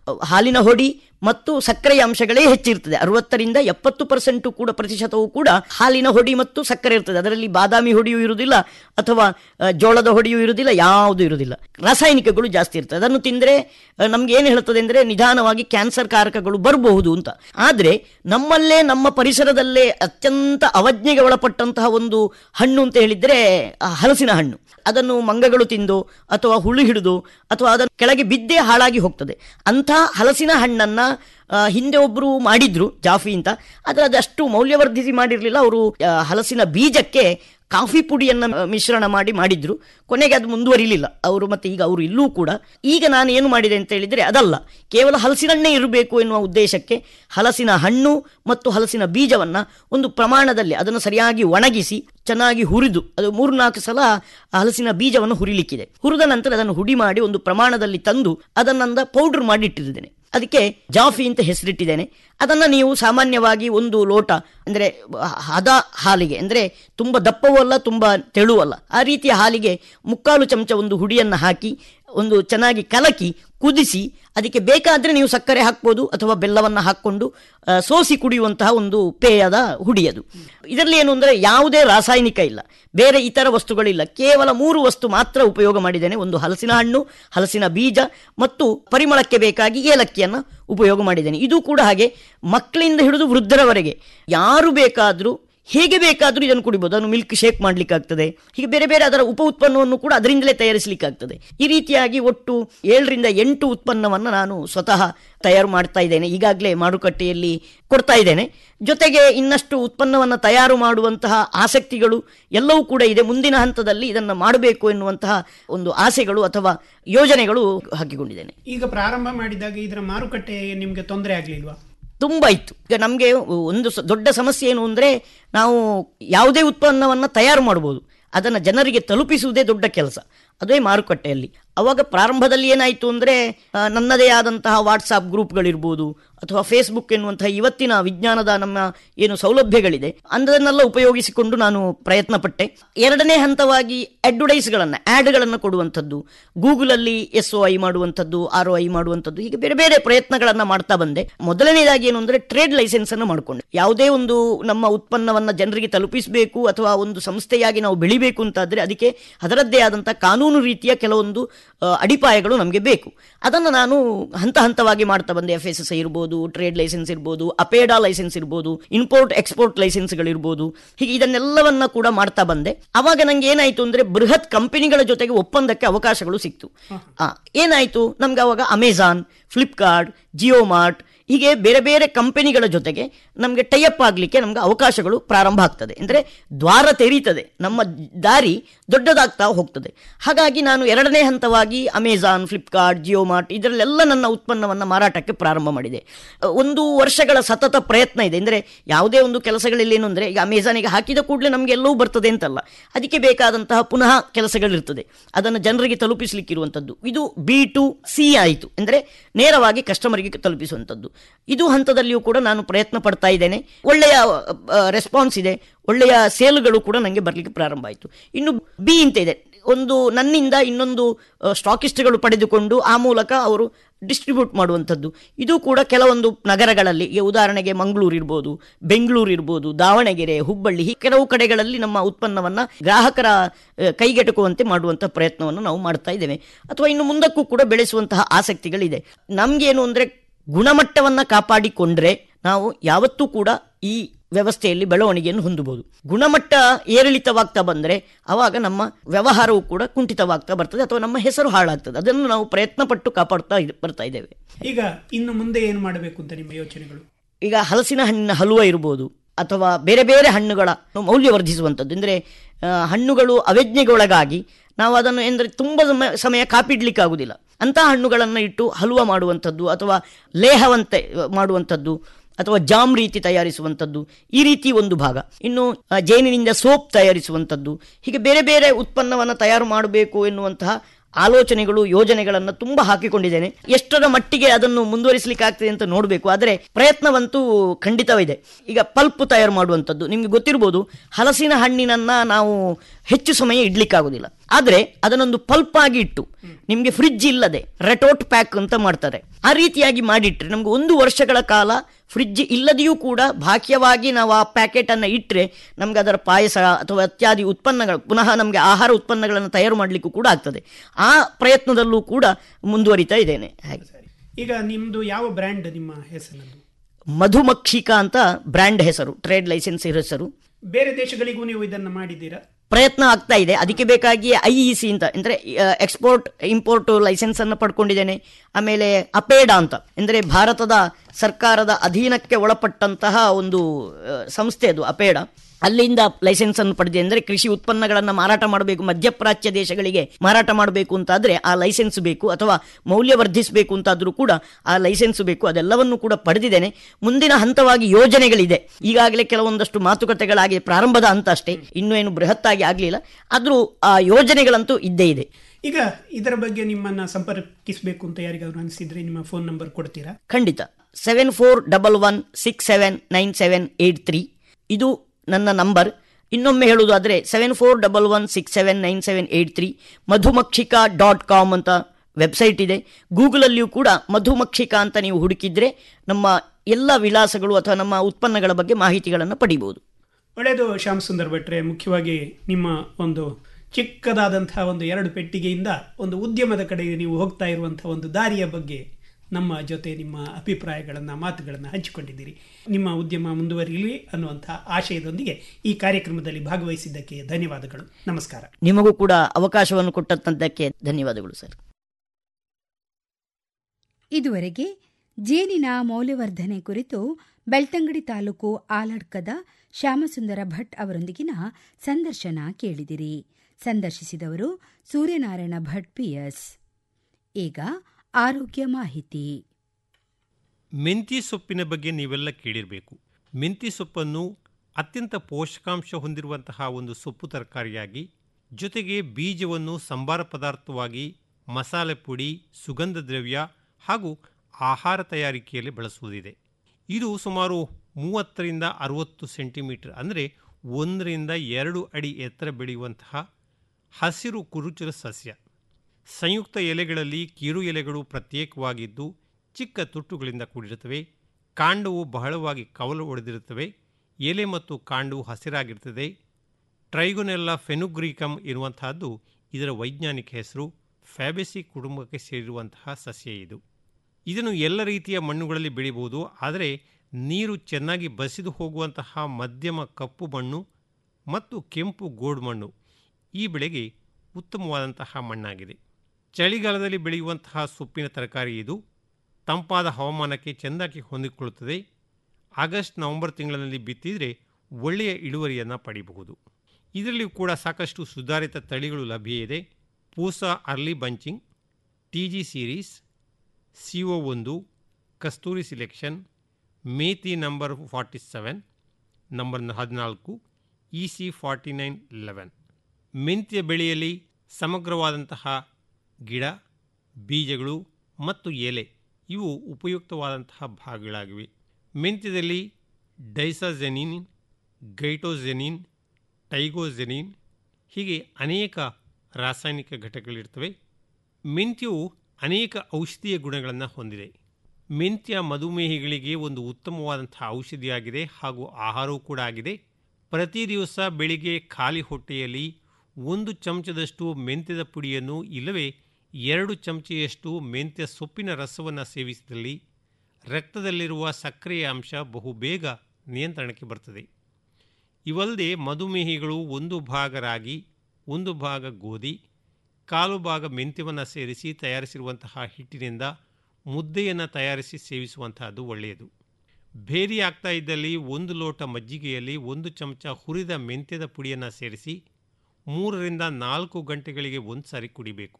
ಹಾಲಿನ ಹೊಡಿ ಮತ್ತು ಸಕ್ಕರೆಯ ಅಂಶಗಳೇ ಹೆಚ್ಚಿರ್ತದೆ ಅರವತ್ತರಿಂದ ಎಪ್ಪತ್ತು ಪರ್ಸೆಂಟ್ ಕೂಡ ಪ್ರತಿಶತವೂ ಕೂಡ ಹಾಲಿನ ಹೊಡಿ ಮತ್ತು ಸಕ್ಕರೆ ಇರ್ತದೆ ಅದರಲ್ಲಿ ಬಾದಾಮಿ ಹೊಡಿಯೂ ಇರುವುದಿಲ್ಲ ಅಥವಾ ಆ, ಜೋಳದ ಹೊಡಿಯೂ ಇರುವುದಿಲ್ಲ ಯಾವುದೂ ಇರುವುದಿಲ್ಲ ರಾಸಾಯನಿಕಗಳು ಜಾಸ್ತಿ ಇರ್ತದೆ ಅದನ್ನು ತಿಂದರೆ ನಮ್ಗೆ ಏನು ಹೇಳ್ತದೆ ಅಂದರೆ ನಿಧಾನವಾಗಿ ಕ್ಯಾನ್ಸರ್ ಕಾರಕಗಳು ಬರಬಹುದು ಅಂತ ಆದರೆ ನಮ್ಮಲ್ಲೇ ನಮ್ಮ ಪರಿಸರದಲ್ಲೇ ಅತ್ಯಂತ ಅವಜ್ಞೆಗೆ ಒಳಪಟ್ಟಂತಹ ಒಂದು ಹಣ್ಣು ಅಂತ ಹೇಳಿದರೆ ಆ ಹಲಸಿನ ಹಣ್ಣು ಅದನ್ನು ಮಂಗಗಳು ತಿಂದು ಅಥವಾ ಹುಳು ಹಿಡಿದು ಅಥವಾ ಅದನ್ನು ಕೆಳಗೆ ಬಿದ್ದೇ ಹಾಳಾಗಿ ಹೋಗ್ತದೆ ಅಂಥ ಹಲಸಿನ ಹಣ್ಣನ್ನ ಆ, ಹಿಂದೆ ಒಬ್ಬರು ಮಾಡಿದ್ರು ಜಾಫಿ ಅಂತ ಆದರೆ ಅದಷ್ಟು ಮೌಲ್ಯವರ್ಧಿಸಿ ಮಾಡಿರಲಿಲ್ಲ ಅವರು ಹಲಸಿನ ಬೀಜಕ್ಕೆ ಕಾಫಿ ಪುಡಿಯನ್ನು ಮಿಶ್ರಣ ಮಾಡಿ ಮಾಡಿದ್ರು ಕೊನೆಗೆ ಅದು ಮುಂದುವರಿಲಿಲ್ಲ ಅವರು ಮತ್ತೆ ಈಗ ಅವರು ಇಲ್ಲೂ ಕೂಡ ಈಗ ನಾನು ಏನು ಮಾಡಿದೆ ಅಂತ ಹೇಳಿದರೆ ಅದಲ್ಲ ಕೇವಲ ಹಲಸಿನಣ್ಣೆ ಇರಬೇಕು ಎನ್ನುವ ಉದ್ದೇಶಕ್ಕೆ ಹಲಸಿನ ಹಣ್ಣು ಮತ್ತು ಹಲಸಿನ ಬೀಜವನ್ನು ಒಂದು ಪ್ರಮಾಣದಲ್ಲಿ ಅದನ್ನು ಸರಿಯಾಗಿ ಒಣಗಿಸಿ ಚೆನ್ನಾಗಿ ಹುರಿದು ಅದು ಮೂರ್ನಾಲ್ಕು ಸಲ ಆ ಹಲಸಿನ ಬೀಜವನ್ನು ಹುರಿಲಿಕ್ಕಿದೆ ಹುರಿದ ನಂತರ ಅದನ್ನು ಹುಡಿ ಮಾಡಿ ಒಂದು ಪ್ರಮಾಣದಲ್ಲಿ ತಂದು ಅದನ್ನಂದ ಪೌಡರ್ ಮಾಡಿ ಇಟ್ಟಿದ್ದೇನೆ ಅದಕ್ಕೆ ಜಾಫಿ ಅಂತ ಹೆಸರಿಟ್ಟಿದ್ದೇನೆ ಅದನ್ನು ನೀವು ಸಾಮಾನ್ಯವಾಗಿ ಒಂದು ಲೋಟ ಅಂದರೆ ಹದ ಹಾಲಿಗೆ ಅಂದರೆ ತುಂಬ ದಪ್ಪವೂ ಅಲ್ಲ ತುಂಬ ತೆಳುವಲ್ಲ ಆ ರೀತಿಯ ಹಾಲಿಗೆ ಮುಕ್ಕಾಲು ಚಮಚ ಒಂದು ಹುಡಿಯನ್ನು ಹಾಕಿ ಒಂದು ಚೆನ್ನಾಗಿ ಕಲಕಿ ಕುದಿಸಿ ಅದಕ್ಕೆ ಬೇಕಾದರೆ ನೀವು ಸಕ್ಕರೆ ಹಾಕ್ಬೋದು ಅಥವಾ ಬೆಲ್ಲವನ್ನು ಹಾಕ್ಕೊಂಡು ಆ, ಸೋಸಿ ಕುಡಿಯುವಂತಹ ಒಂದು ಪೇಯದ ಹುಡಿಯದು ಇದರಲ್ಲಿ ಏನು ಅಂದರೆ ಯಾವುದೇ ರಾಸಾಯನಿಕ ಇಲ್ಲ ಬೇರೆ ಇತರ ವಸ್ತುಗಳಿಲ್ಲ ಕೇವಲ ಮೂರು ವಸ್ತು ಮಾತ್ರ ಉಪಯೋಗ ಮಾಡಿದ್ದೇನೆ ಒಂದು ಹಲಸಿನ ಹಣ್ಣು ಹಲಸಿನ ಬೀಜ ಮತ್ತು ಪರಿಮಳಕ್ಕೆ ಬೇಕಾಗಿ ಏಲಕ್ಕಿಯನ್ನು ಉಪಯೋಗ ಮಾಡಿದ್ದೇನೆ ಇದು ಕೂಡ ಹಾಗೆ ಮಕ್ಕಳಿಂದ ಹಿಡಿದು ವೃದ್ಧರವರೆಗೆ ಯಾರು ಬೇಕಾದರೂ ಹೇಗೆ ಬೇಕಾದರೂ ಇದನ್ನು ಕುಡಿಬೋದು ಅದನ್ನು ಮಿಲ್ಕ್ ಶೇಕ್ ಮಾಡಲಿಕ್ಕಾಗ್ತದೆ ಹೀಗೆ ಬೇರೆ ಬೇರೆ ಅದರ ಉಪ ಉತ್ಪನ್ನವನ್ನು ಕೂಡ ಅದರಿಂದಲೇ ತಯಾರಿಸಲಿಕ್ಕಾಗ್ತದೆ ಈ ರೀತಿಯಾಗಿ ಒಟ್ಟು ಏಳರಿಂದ ಎಂಟು ಉತ್ಪನ್ನವನ್ನು ನಾನು ಸ್ವತಃ ತಯಾರು ಮಾಡ್ತಾ ಇದ್ದೇನೆ ಈಗಾಗಲೇ ಮಾರುಕಟ್ಟೆಯಲ್ಲಿ ಕೊಡ್ತಾ ಇದ್ದೇನೆ ಜೊತೆಗೆ ಇನ್ನಷ್ಟು ಉತ್ಪನ್ನವನ್ನು ತಯಾರು ಮಾಡುವಂತಹ ಆಸಕ್ತಿಗಳು ಎಲ್ಲವೂ ಕೂಡ ಇದೆ ಮುಂದಿನ ಹಂತದಲ್ಲಿ ಇದನ್ನು ಮಾಡಬೇಕು ಎನ್ನುವಂತಹ ಒಂದು ಆಸೆಗಳು ಅಥವಾ ಯೋಜನೆಗಳು ಹಾಕಿಕೊಂಡಿದ್ದೇನೆ ಈಗ ಪ್ರಾರಂಭ ಮಾಡಿದಾಗ ಇದರ ಮಾರುಕಟ್ಟೆ ನಿಮ್ಗೆ ತೊಂದರೆ ಆಗ್ಲಿಲ್ವಾ ತುಂಬ ಇತ್ತು ಈಗ ನಮಗೆ ಒಂದು ಸ- ದೊಡ್ಡ ಸಮಸ್ಯೆ ಏನು ಅಂದರೆ ನಾವು ಯಾವುದೇ ಉತ್ಪನ್ನವನ್ನು ತಯಾರು ಮಾಡ್ಬೋದು ಅದನ್ನು ಜನರಿಗೆ ತಲುಪಿಸುವುದೇ ದೊಡ್ಡ ಕೆಲಸ ಅದೇ ಮಾರುಕಟ್ಟೆಯಲ್ಲಿ ಅವಾಗ ಪ್ರಾರಂಭದಲ್ಲಿ ಏನಾಯಿತು ಅಂದರೆ ನನ್ನದೇ ಆದಂತಹ ವಾಟ್ಸಾಪ್ ಗ್ರೂಪ್ಗಳಿರ್ಬೋದು ಅಥವಾ ಫೇಸ್ಬುಕ್ ಎನ್ನುವಂತಹ ಇವತ್ತಿನ ವಿಜ್ಞಾನದ ನಮ್ಮ ಏನು ಸೌಲಭ್ಯಗಳಿದೆ ಅದನ್ನೆಲ್ಲ ಉಪಯೋಗಿಸಿಕೊಂಡು ನಾನು ಪ್ರಯತ್ನ ಪಟ್ಟೆ ಎರಡನೇ ಹಂತವಾಗಿ ಅಡ್ವರ್ಟೈಸ್ಗಳನ್ನು ಆ್ಯಡ್ಗಳನ್ನು ಕೊಡುವಂಥದ್ದು ಗೂಗಲಲ್ಲಿ ಎಸ್ ಒ ಐ ಮಾಡುವಂಥದ್ದು ಆರ್ ಒ ಐ ಮಾಡುವಂಥದ್ದು ಹೀಗೆ ಬೇರೆ ಬೇರೆ ಪ್ರಯತ್ನಗಳನ್ನು ಮಾಡ್ತಾ ಬಂದೆ ಮೊದಲನೇದಾಗಿ ಏನು ಅಂದರೆ ಟ್ರೇಡ್ ಲೈಸೆನ್ಸ್ ಅನ್ನು ಮಾಡಿಕೊಂಡೆ ಯಾವುದೇ ಒಂದು ನಮ್ಮ ಉತ್ಪನ್ನವನ್ನು ಜನರಿಗೆ ತಲುಪಿಸಬೇಕು ಅಥವಾ ಒಂದು ಸಂಸ್ಥೆಯಾಗಿ ನಾವು ಬೆಳಿಬೇಕು ಅಂತಾದರೆ ಅದಕ್ಕೆ ಅದರದ್ದೇ ಆದಂಥ ಕಾನೂನು ರೀತಿಯ ಕೆಲವೊಂದು ಆ, ಅಡಿಪಾಯಗಳು ನಮಗೆ ಬೇಕು ಅದನ್ನು ನಾನು ಹಂತ ಹಂತವಾಗಿ ಮಾಡ್ತಾ ಬಂದೆ ಎಫ್ ಎಸ್ ಎಸ್ ಐ ಇರ್ಬೋದು ಟ್ರೇಡ್ ಲೈಸೆನ್ಸ್ ಇರ್ಬೋದು ಅಪೇಡಾ ಲೈಸೆನ್ಸ್ ಇರ್ಬೋದು ಇಂಪೋರ್ಟ್ ಎಕ್ಸ್ಪೋರ್ಟ್ ಲೈಸೆನ್ಸ್ಗಳಿರ್ಬೋದು ಹೀಗೆ ಇದನ್ನೆಲ್ಲವನ್ನ ಕೂಡ ಮಾಡ್ತಾ ಬಂದೆ ಅವಾಗ ನಂಗೆ ಏನಾಯಿತು ಅಂದರೆ ಬೃಹತ್ ಕಂಪನಿಗಳ ಜೊತೆಗೆ ಒಪ್ಪಂದಕ್ಕೆ ಅವಕಾಶಗಳು ಸಿಕ್ತು ಆ, ಏನಾಯಿತು ನಮ್ಗೆ ಅವಾಗ ಅಮೆಜಾನ್ ಫ್ಲಿಪ್ಕಾರ್ಟ್ ಜಿಯೋ ಮಾರ್ಟ್ ಹೀಗೆ ಬೇರೆ ಬೇರೆ ಕಂಪನಿಗಳ ಜೊತೆಗೆ ನಮಗೆ ಟೈಅಪ್ ಆಗಲಿಕ್ಕೆ ನಮ್ಗೆ ಅವಕಾಶಗಳು ಪ್ರಾರಂಭ ಆಗ್ತದೆ ಅಂದರೆ ದ್ವಾರ ತೆರೀತದೆ ನಮ್ಮ ದಾರಿ ದೊಡ್ಡದಾಗ್ತಾ ಹೋಗ್ತದೆ ಹಾಗಾಗಿ ನಾನು ಎರಡನೇ ಹಂತವಾಗಿ ಅಮೆಜಾನ್ ಫ್ಲಿಪ್ಕಾರ್ಟ್ ಜಿಯೋ ಮಾರ್ಟ್ ಇದರಲ್ಲೆಲ್ಲ ನನ್ನ ಉತ್ಪನ್ನವನ್ನು ಮಾರಾಟಕ್ಕೆ ಪ್ರಾರಂಭ ಮಾಡಿದೆ ಅ, ಒಂದು ವರ್ಷಗಳ ಸತತ ಪ್ರಯತ್ನ ಇದೆ ಅಂದರೆ ಯಾವುದೇ ಒಂದು ಕೆಲಸಗಳಲ್ಲಿ ಏನು ಅಂದರೆ ಈಗ ಅಮೆಜಾನಿಗೆ ಹಾಕಿದ ಕೂಡಲೇ ನಮಗೆ ಎಲ್ಲವೂ ಬರ್ತದೆ ಅಂತಲ್ಲ ಅದಕ್ಕೆ ಬೇಕಾದಂತಹ ಪುನಃ ಕೆಲಸಗಳಿರ್ತದೆ ಅದನ್ನು ಜನರಿಗೆ ತಲುಪಿಸಲಿಕ್ಕಿರುವಂಥದ್ದು ಇದು ಬಿ ಟು ಸಿ ಆಯಿತು ಅಂದರೆ ನೇರವಾಗಿ ಕಸ್ಟಮರ್ಗೆ ತಲುಪಿಸುವಂಥದ್ದು ಇದು ಹಂತದಲ್ಲಿಯೂ ಕೂಡ ನಾನು ಪ್ರಯತ್ನ ಪಡ್ತಾ ಇದ್ದೇನೆ ಒಳ್ಳೆಯ ರೆಸ್ಪಾನ್ಸ್ ಇದೆ ಒಳ್ಳೆಯ ಸೇಲುಗಳು ಕೂಡ ನನಗೆ ಬರಲಿಕ್ಕೆ ಪ್ರಾರಂಭ ಆಯಿತು ಇನ್ನು ಬಿ ಅಂತ ಇದೆ ಒಂದು ನನ್ನಿಂದ ಇನ್ನೊಂದು ಸ್ಟಾಕಿಸ್ಟ್ಗಳು ಪಡೆದುಕೊಂಡು ಆ ಮೂಲಕ ಅವರು ಡಿಸ್ಟ್ರಿಬ್ಯೂಟ್ ಮಾಡುವಂಥದ್ದು ಇದು ಕೂಡ ಕೆಲವೊಂದು ನಗರಗಳಲ್ಲಿ ಈಗ ಉದಾಹರಣೆಗೆ ಮಂಗಳೂರು ಇರ್ಬೋದು ಬೆಂಗಳೂರು ಇರ್ಬೋದು ದಾವಣಗೆರೆ ಹುಬ್ಬಳ್ಳಿ ಹೀಗೆ ಕೆಲವು ಕಡೆಗಳಲ್ಲಿ ನಮ್ಮ ಉತ್ಪನ್ನವನ್ನು ಗ್ರಾಹಕರ ಆ, ಕೈಗೆಟುಕುವಂತೆ ಮಾಡುವಂಥ ಪ್ರಯತ್ನವನ್ನು ನಾವು ಮಾಡ್ತಾ ಇದ್ದೇವೆ ಅಥವಾ ಇನ್ನು ಮುಂದಕ್ಕೂ ಕೂಡ ಬೆಳೆಸುವಂತಹ ಆಸಕ್ತಿಗಳಿದೆ ನಮಗೇನು ಅಂದರೆ ಗುಣಮಟ್ಟವನ್ನು ಕಾಪಾಡಿಕೊಂಡ್ರೆ ನಾವು ಯಾವತ್ತೂ ಕೂಡ ಈ ವ್ಯವಸ್ಥೆಯಲ್ಲಿ ಬೆಳವಣಿಗೆಯನ್ನು ಹೊಂದಬಹುದು ಗುಣಮಟ್ಟ ಏರಿಳಿತವಾಗ್ತಾ ಬಂದರೆ ಆವಾಗ ನಮ್ಮ ವ್ಯವಹಾರವು ಕೂಡ ಕುಂಠಿತವಾಗ್ತಾ ಬರ್ತದೆ ಅಥವಾ ನಮ್ಮ ಹೆಸರು ಹಾಳಾಗ್ತದೆ ಅದನ್ನು ನಾವು ಪ್ರಯತ್ನ ಪಟ್ಟು ಕಾಪಾಡ್ತಾ ಇದ್- ಬರ್ತಾ ಇದ್ದೇವೆ ಈಗ ಇನ್ನು ಮುಂದೆ ಏನು ಮಾಡಬೇಕು ಅಂತ ನಿಮ್ಮ ಯೋಚನೆಗಳು ಈಗ ಹಲಸಿನ ಹಣ್ಣಿನ ಹಲುವ ಇರ್ಬೋದು ಅಥವಾ ಬೇರೆ ಬೇರೆ ಹಣ್ಣುಗಳ ಮೌಲ್ಯವರ್ಧಿಸುವಂಥದ್ದು ಅಂದರೆ ಹಣ್ಣುಗಳು ಅವಜ್ಞೆಗೊಳಗಾಗಿ ನಾವು ಅದನ್ನು ಎಂದರೆ ತುಂಬ ಸಮಯ ಸಮಯ ಕಾಪಿಡ್ಲಿಕ್ಕಾಗುವುದಿಲ್ಲ ಅಂತಹ ಹಣ್ಣುಗಳನ್ನು ಇಟ್ಟು ಹಲುವ ಮಾಡುವಂಥದ್ದು ಅಥವಾ ಲೇಹವಂತೆ ಮಾಡುವಂಥದ್ದು ಅಥವಾ ಜಾಮ್ ರೀತಿ ತಯಾರಿಸುವಂಥದ್ದು ಈ ರೀತಿ ಒಂದು ಭಾಗ ಇನ್ನು ಆ, ಜೇನಿನಿಂದ ಸೋಪ್ ತಯಾರಿಸುವಂಥದ್ದು ಹೀಗೆ ಬೇರೆ ಬೇರೆ ಉತ್ಪನ್ನವನ್ನು ತಯಾರು ಮಾಡಬೇಕು ಎನ್ನುವಂತಹ ಆಲೋಚನೆಗಳು ಯೋಜನೆಗಳನ್ನು ತುಂಬ ಹಾಕಿಕೊಂಡಿದ್ದೇನೆ ಎಷ್ಟರ ಮಟ್ಟಿಗೆ ಅದನ್ನು ಮುಂದುವರಿಸಲಿಕ್ಕೆ ಆಗ್ತದೆ ಅಂತ ನೋಡಬೇಕು ಆದರೆ ಪ್ರಯತ್ನವಂತೂ ಖಂಡಿತವಿದೆ ಈಗ ಪಲ್ಪ್ ತಯಾರು ಮಾಡುವಂಥದ್ದು ನಿಮಗೆ ಗೊತ್ತಿರ್ಬೋದು ಹಲಸಿನ ಹಣ್ಣಿನನ್ನ ನಾವು ಹೆಚ್ಚು ಸಮಯ ಇಡ್ಲಿಕ್ಕಾಗೋದಿಲ್ಲ ಆದರೆ ಅದನ್ನೊಂದು ಪಲ್ಪ್ ಆಗಿ ಇಟ್ಟು ನಿಮಗೆ ಫ್ರಿಡ್ಜ್ ಇಲ್ಲದೆ ರೆಟೋಟ್ ಪ್ಯಾಕ್ ಅಂತ ಮಾಡ್ತಾರೆ ಆ ರೀತಿಯಾಗಿ ಮಾಡಿಟ್ರೆ ನಮ್ಗೆ ಒಂದು ವರ್ಷಗಳ ಕಾಲ ಫ್ರಿಡ್ಜ್ ಇಲ್ಲದೆಯೂ ಕೂಡ ಬಾಹ್ಯವಾಗಿ ನಾವು ಆ ಪ್ಯಾಕೆಟನ್ನು ಇಟ್ಟರೆ ನಮ್ಗೆ ಅದರ ಪಾಯಸ ಅಥವಾ ಇತ್ಯಾದಿ ಉತ್ಪನ್ನಗಳು ಪುನಃ ನಮಗೆ ಆಹಾರ ಉತ್ಪನ್ನಗಳನ್ನು ತಯಾರು ಮಾಡಲಿಕ್ಕೂ ಕೂಡ ಆಗ್ತದೆ ಆ ಪ್ರಯತ್ನದಲ್ಲೂ ಕೂಡ ಮುಂದುವರಿತಾ ಇದ್ದೇನೆ ಹಾಗೆ ಈಗ ನಿಮ್ದು ಯಾವ ಬ್ರ್ಯಾಂಡ್ ನಿಮ್ಮ ಹೆಸರಿನದು ಮಧುಮಕ್ಷಿಕಾ ಅಂತ ಬ್ರ್ಯಾಂಡ್ ಹೆಸರು ಟ್ರೇಡ್ ಲೈಸೆನ್ಸ್ ಹೆಸರು ಬೇರೆ ದೇಶಗಳಿಗೂ ನೀವು ಇದನ್ನ ಮಾಡಿದ್ದೀರಾ ಪ್ರಯತ್ನ ಆಗ್ತಾ ಇದೆ ಅದಕ್ಕೆ ಬೇಕಾಗಿ ಐ ಇ ಸಿ ಅಂತ ಅಂದರೆ ಎಕ್ಸ್ಪೋರ್ಟ್ ಇಂಪೋರ್ಟ್ ಲೈಸೆನ್ಸ್ ಅನ್ನು ಪಡ್ಕೊಂಡಿದ್ದೇನೆ ಆಮೇಲೆ ಅಪೇಡ ಅಂತ ಅಂದರೆ ಭಾರತದ ಸರ್ಕಾರದ ಅಧೀನಕ್ಕೆ ಒಳಪಟ್ಟಂತಹ ಒಂದು ಆ, ಸಂಸ್ಥೆ ಅದು ಅಪೇಡ ಅಲ್ಲಿಂದ ಲೈಸೆನ್ಸ್ ಅನ್ನು ಪಡೆದಿದೆ ಅಂದರೆ ಕೃಷಿ ಉತ್ಪನ್ನಗಳನ್ನು ಮಾರಾಟ ಮಾಡಬೇಕು ಮಧ್ಯಪ್ರಾಚ್ಯ ದೇಶಗಳಿಗೆ ಮಾರಾಟ ಮಾಡಬೇಕು ಅಂತಾದರೆ ಆ ಲೈಸೆನ್ಸ್ ಬೇಕು ಅಥವಾ ಮೌಲ್ಯ ವರ್ಧಿಸಬೇಕು ಅಂತಾದರೂ ಕೂಡ ಆ ಲೈಸೆನ್ಸ್ ಬೇಕು ಅದೆಲ್ಲವನ್ನು ಕೂಡ ಪಡೆದಿದ್ದೇನೆ ಮುಂದಿನ ಹಂತವಾಗಿ ಯೋಜನೆಗಳಿದೆ ಈಗಾಗಲೇ ಕೆಲವೊಂದಷ್ಟು ಮಾತುಕತೆಗಳಾಗಿ ಪ್ರಾರಂಭದ ಹಂತ ಅಷ್ಟೇ ಇನ್ನೂ ಏನು ಬೃಹತ್ತಾಗಿ ಆಗಲಿಲ್ಲ ಆದರೂ ಆ ಯೋಜನೆಗಳಂತೂ ಇದ್ದೇ ಇದೆ ಈಗ ಇದರ ಬಗ್ಗೆ ನಿಮ್ಮನ್ನ ಸಂಪರ್ಕಿಸಬೇಕು ಅಂತ ಯಾರಿಗಾದ್ರು ಅನಿಸಿದ್ರೆ ನಿಮ್ಮ ಫೋನ್ ನಂಬರ್ ಕೊಡ್ತೀರಾ ಖಂಡಿತ seven four double one six seven nine seven eight three ಇದು ನನ್ನ ನಂಬರ್ ಇನ್ನೊಮ್ಮೆ ಹೇಳುವುದಾದರೆ seven four double one six seven nine seven eight three Madhumakshika dot com ಅಂತ ವೆಬ್ಸೈಟ್ ಇದೆ ಗೂಗಲಲ್ಲಿಯೂ ಕೂಡ ಮಧುಮಕ್ಷಿಕಾ ಅಂತ ನೀವು ಹುಡುಕಿದ್ರೆ ನಮ್ಮ ಎಲ್ಲ ವಿಳಾಸಗಳು ಅಥವಾ ನಮ್ಮ ಉತ್ಪನ್ನಗಳ ಬಗ್ಗೆ ಮಾಹಿತಿಗಳನ್ನು ಪಡಿಬಹುದು ಒಳ್ಳೆಯದು ಶ್ಯಾಮ್ ಸುಂದರ್ ಭಟ್ರೆ ಮುಖ್ಯವಾಗಿ ನಿಮ್ಮ ಒಂದು ಚಿಕ್ಕದಾದಂತಹ ಒಂದು ಎರಡು ಪೆಟ್ಟಿಗೆಯಿಂದ ಒಂದು ಉದ್ಯಮದ ಕಡೆಗೆ ನೀವು ಹೋಗ್ತಾ ಇರುವಂತಹ ಒಂದು ದಾರಿಯ ಬಗ್ಗೆ ನಮ್ಮ ಜೊತೆ ನಿಮ್ಮ ಅಭಿಪ್ರಾಯಗಳನ್ನು ಮಾತುಗಳನ್ನು ಹಂಚಿಕೊಂಡಿದ್ದೀರಿ ನಿಮ್ಮ ಉದ್ಯಮ ಮುಂದುವರಿಯಲಿ ಅನ್ನುವಂತಹ ಆಶಯದೊಂದಿಗೆ ಈ ಕಾರ್ಯಕ್ರಮದಲ್ಲಿ ಭಾಗವಹಿಸಿದ್ದಕ್ಕೆ ಧನ್ಯವಾದಗಳು ನಮಸ್ಕಾರ ನಿಮಗೂ ಕೂಡ ಅವಕಾಶವನ್ನು ಕೊಟ್ಟಂತದ್ದಕ್ಕೆ ಧನ್ಯವಾದಗಳು ಸರ್ ಇದುವರೆಗೆ ಜೇನಿನ ಮೌಲ್ಯವರ್ಧನೆ ಕುರಿತು ಬೆಳ್ತಂಗಡಿ ತಾಲೂಕು ಆಲಡ್ಕದ ಶ್ಯಾಮಸುಂದರ ಭಟ್ ಅವರೊಂದಿಗಿನ ಸಂದರ್ಶನ ಕೇಳಿದಿರಿ ಸಂದರ್ಶಿಸಿದವರು ಸೂರ್ಯನಾರಾಯಣ ಭಟ್ ಪಿಎಸ್ ಈಗ ಆರೋಗ್ಯ ಮಾಹಿತಿ ಮೆಂತಿ ಸೊಪ್ಪಿನ ಬಗ್ಗೆ ನೀವೆಲ್ಲ ಕೇಳಿರಬೇಕು ಮೆಂತಿ ಸೊಪ್ಪನ್ನು ಅತ್ಯಂತ ಪೋಷಕಾಂಶ ಹೊಂದಿರುವಂತಹ ಒಂದು ಸೊಪ್ಪು ತರಕಾರಿಯಾಗಿ ಜೊತೆಗೆ ಬೀಜವನ್ನು ಸಂಬಾರ ಪದಾರ್ಥವಾಗಿ ಮಸಾಲೆ ಪುಡಿ ಸುಗಂಧ ದ್ರವ್ಯ ಹಾಗೂ ಆಹಾರ ತಯಾರಿಕೆಯಲ್ಲಿ ಬಳಸುವುದಿದೆ ಇದು ಸುಮಾರು ಮೂವತ್ತರಿಂದ ಅರವತ್ತು ಸೆಂಟಿಮೀಟರ್ ಅಂದರೆ ಒಂದರಿಂದ ಎರಡು ಅಡಿ ಎತ್ತರ ಬೆಳೆಯುವಂತಹ ಹಸಿರು ಕುರುಚಲ ಸಸ್ಯ ಸಂಯುಕ್ತ ಎಲೆಗಳಲ್ಲಿ ಕಿರು ಎಲೆಗಳು ಪ್ರತ್ಯೇಕವಾಗಿದ್ದು ಚಿಕ್ಕ ತುಟ್ಟುಗಳಿಂದ ಕೂಡಿರುತ್ತವೆ ಕಾಂಡವು ಬಹಳವಾಗಿ ಕವಲು ಒಡೆದಿರುತ್ತವೆ ಎಲೆ ಮತ್ತು ಕಾಂಡವು ಹಸಿರಾಗಿರ್ತದೆ ಟ್ರೈಗೊನೆಲ್ಲ ಫೆನುಗ್ರೀಕಮ್ ಇರುವಂತಹದ್ದು ಇದರ ವೈಜ್ಞಾನಿಕ ಹೆಸರು ಫ್ಯಾಬೆಸಿ ಕುಟುಂಬಕ್ಕೆ ಸೇರಿರುವಂತಹ ಸಸ್ಯ ಇದು ಇದನ್ನು ಎಲ್ಲ ರೀತಿಯ ಮಣ್ಣುಗಳಲ್ಲಿ ಬೆಳೆಯಬಹುದು ಆದರೆ ನೀರು ಚೆನ್ನಾಗಿ ಬಸಿದು ಹೋಗುವಂತಹ ಮಧ್ಯಮ ಕಪ್ಪು ಮಣ್ಣು ಮತ್ತು ಕೆಂಪು ಗೋಡು ಮಣ್ಣು ಈ ಬೆಳೆಗೆ ಉತ್ತಮವಾದಂತಹ ಮಣ್ಣಾಗಿದೆ ಚಳಿಗಾಲದಲ್ಲಿ ಬೆಳೆಯುವಂತಹ ಸೊಪ್ಪಿನ ತರಕಾರಿ ಇದು ತಂಪಾದ ಹವಾಮಾನಕ್ಕೆ ಚೆಂದಾಗಿ ಹೊಂದಿಕೊಳ್ಳುತ್ತದೆ ಆಗಸ್ಟ್ ನವೆಂಬರ್ ತಿಂಗಳಲ್ಲಿ ಬಿತ್ತಿದರೆ ಒಳ್ಳೆಯ ಇಳುವರಿಯನ್ನು ಪಡೆಯಬಹುದು ಇದರಲ್ಲಿ ಕೂಡ ಸಾಕಷ್ಟು ಸುಧಾರಿತ ತಳಿಗಳು ಲಭ್ಯ ಇದೆ Pusa early bunching T G series C O ಒಂದು Kasturi selection Methi number forty seven number ಹದಿನಾಲ್ಕು E C forty nine eleven ಮೆಂತ್ಯ ಬೆಳೆಯಲ್ಲಿ ಸಮಗ್ರವಾದಂತಹ ಗಿಡ ಬೀಜಗಳು ಮತ್ತು ಎಲೆ ಇವು ಉಪಯುಕ್ತವಾದಂತಹ ಭಾಗಗಳಾಗಿವೆ ಮೆಂತ್ಯದಲ್ಲಿ ಡೈಸಾಜೆನಿನ್ ಗೈಟೋಜೆನಿನ್ ಟೈಗೋಜೆನಿನ್ ಹೀಗೆ ಅನೇಕ ರಾಸಾಯನಿಕ ಘಟಕಗಳಿರ್ತವೆ ಮೆಂತ್ಯವು ಅನೇಕ ಔಷಧೀಯ ಗುಣಗಳನ್ನು ಹೊಂದಿದೆ ಮೆಂತ್ಯ ಮಧುಮೇಹಿಗಳಿಗೆ ಒಂದು ಉತ್ತಮವಾದಂತಹ ಔಷಧಿಯಾಗಿದೆ ಹಾಗೂ ಆಹಾರವೂ ಕೂಡ ಆಗಿದೆ ಪ್ರತಿ ದಿವಸ ಬೆಳಿಗ್ಗೆ ಖಾಲಿ ಹೊಟ್ಟೆಯಲ್ಲಿ ಒಂದು ಚಮಚದಷ್ಟು ಮೆಂತ್ಯದ ಪುಡಿಯನ್ನು ಇಲ್ಲವೇ ಎರಡು ಚಮಚೆಯಷ್ಟು ಮೆಂತ್ಯ ಸೊಪ್ಪಿನ ರಸವನ್ನು ಸೇವಿಸಿದಲ್ಲಿ ರಕ್ತದಲ್ಲಿರುವ ಸಕ್ಕರೆಯ ಅಂಶ ಬಹುಬೇಗ ನಿಯಂತ್ರಣಕ್ಕೆ ಬರ್ತದೆ ಇವಲ್ಲದೆ ಮಧುಮೇಹಿಗಳು ಒಂದು ಭಾಗ ರಾಗಿ ಒಂದು ಭಾಗ ಗೋಧಿ ಕಾಲು ಭಾಗ ಮೆಂತ್ಯವನ್ನು ಸೇರಿಸಿ ತಯಾರಿಸಿರುವಂತಹ ಹಿಟ್ಟಿನಿಂದ ಮುದ್ದೆಯನ್ನು ತಯಾರಿಸಿ ಸೇವಿಸುವಂತಹದ್ದು ಒಳ್ಳೆಯದು ಭೇರಿ ಆಗ್ತಾ ಇದ್ದಲ್ಲಿ ಒಂದು ಲೋಟ ಮಜ್ಜಿಗೆಯಲ್ಲಿ ಒಂದು ಚಮಚ ಹುರಿದ ಮೆಂತ್ಯದ ಪುಡಿಯನ್ನು ಸೇರಿಸಿ ಮೂರರಿಂದ ನಾಲ್ಕು ಗಂಟೆಗಳಿಗೆ ಒಂದು ಸಾರಿ ಕುಡಿಬೇಕು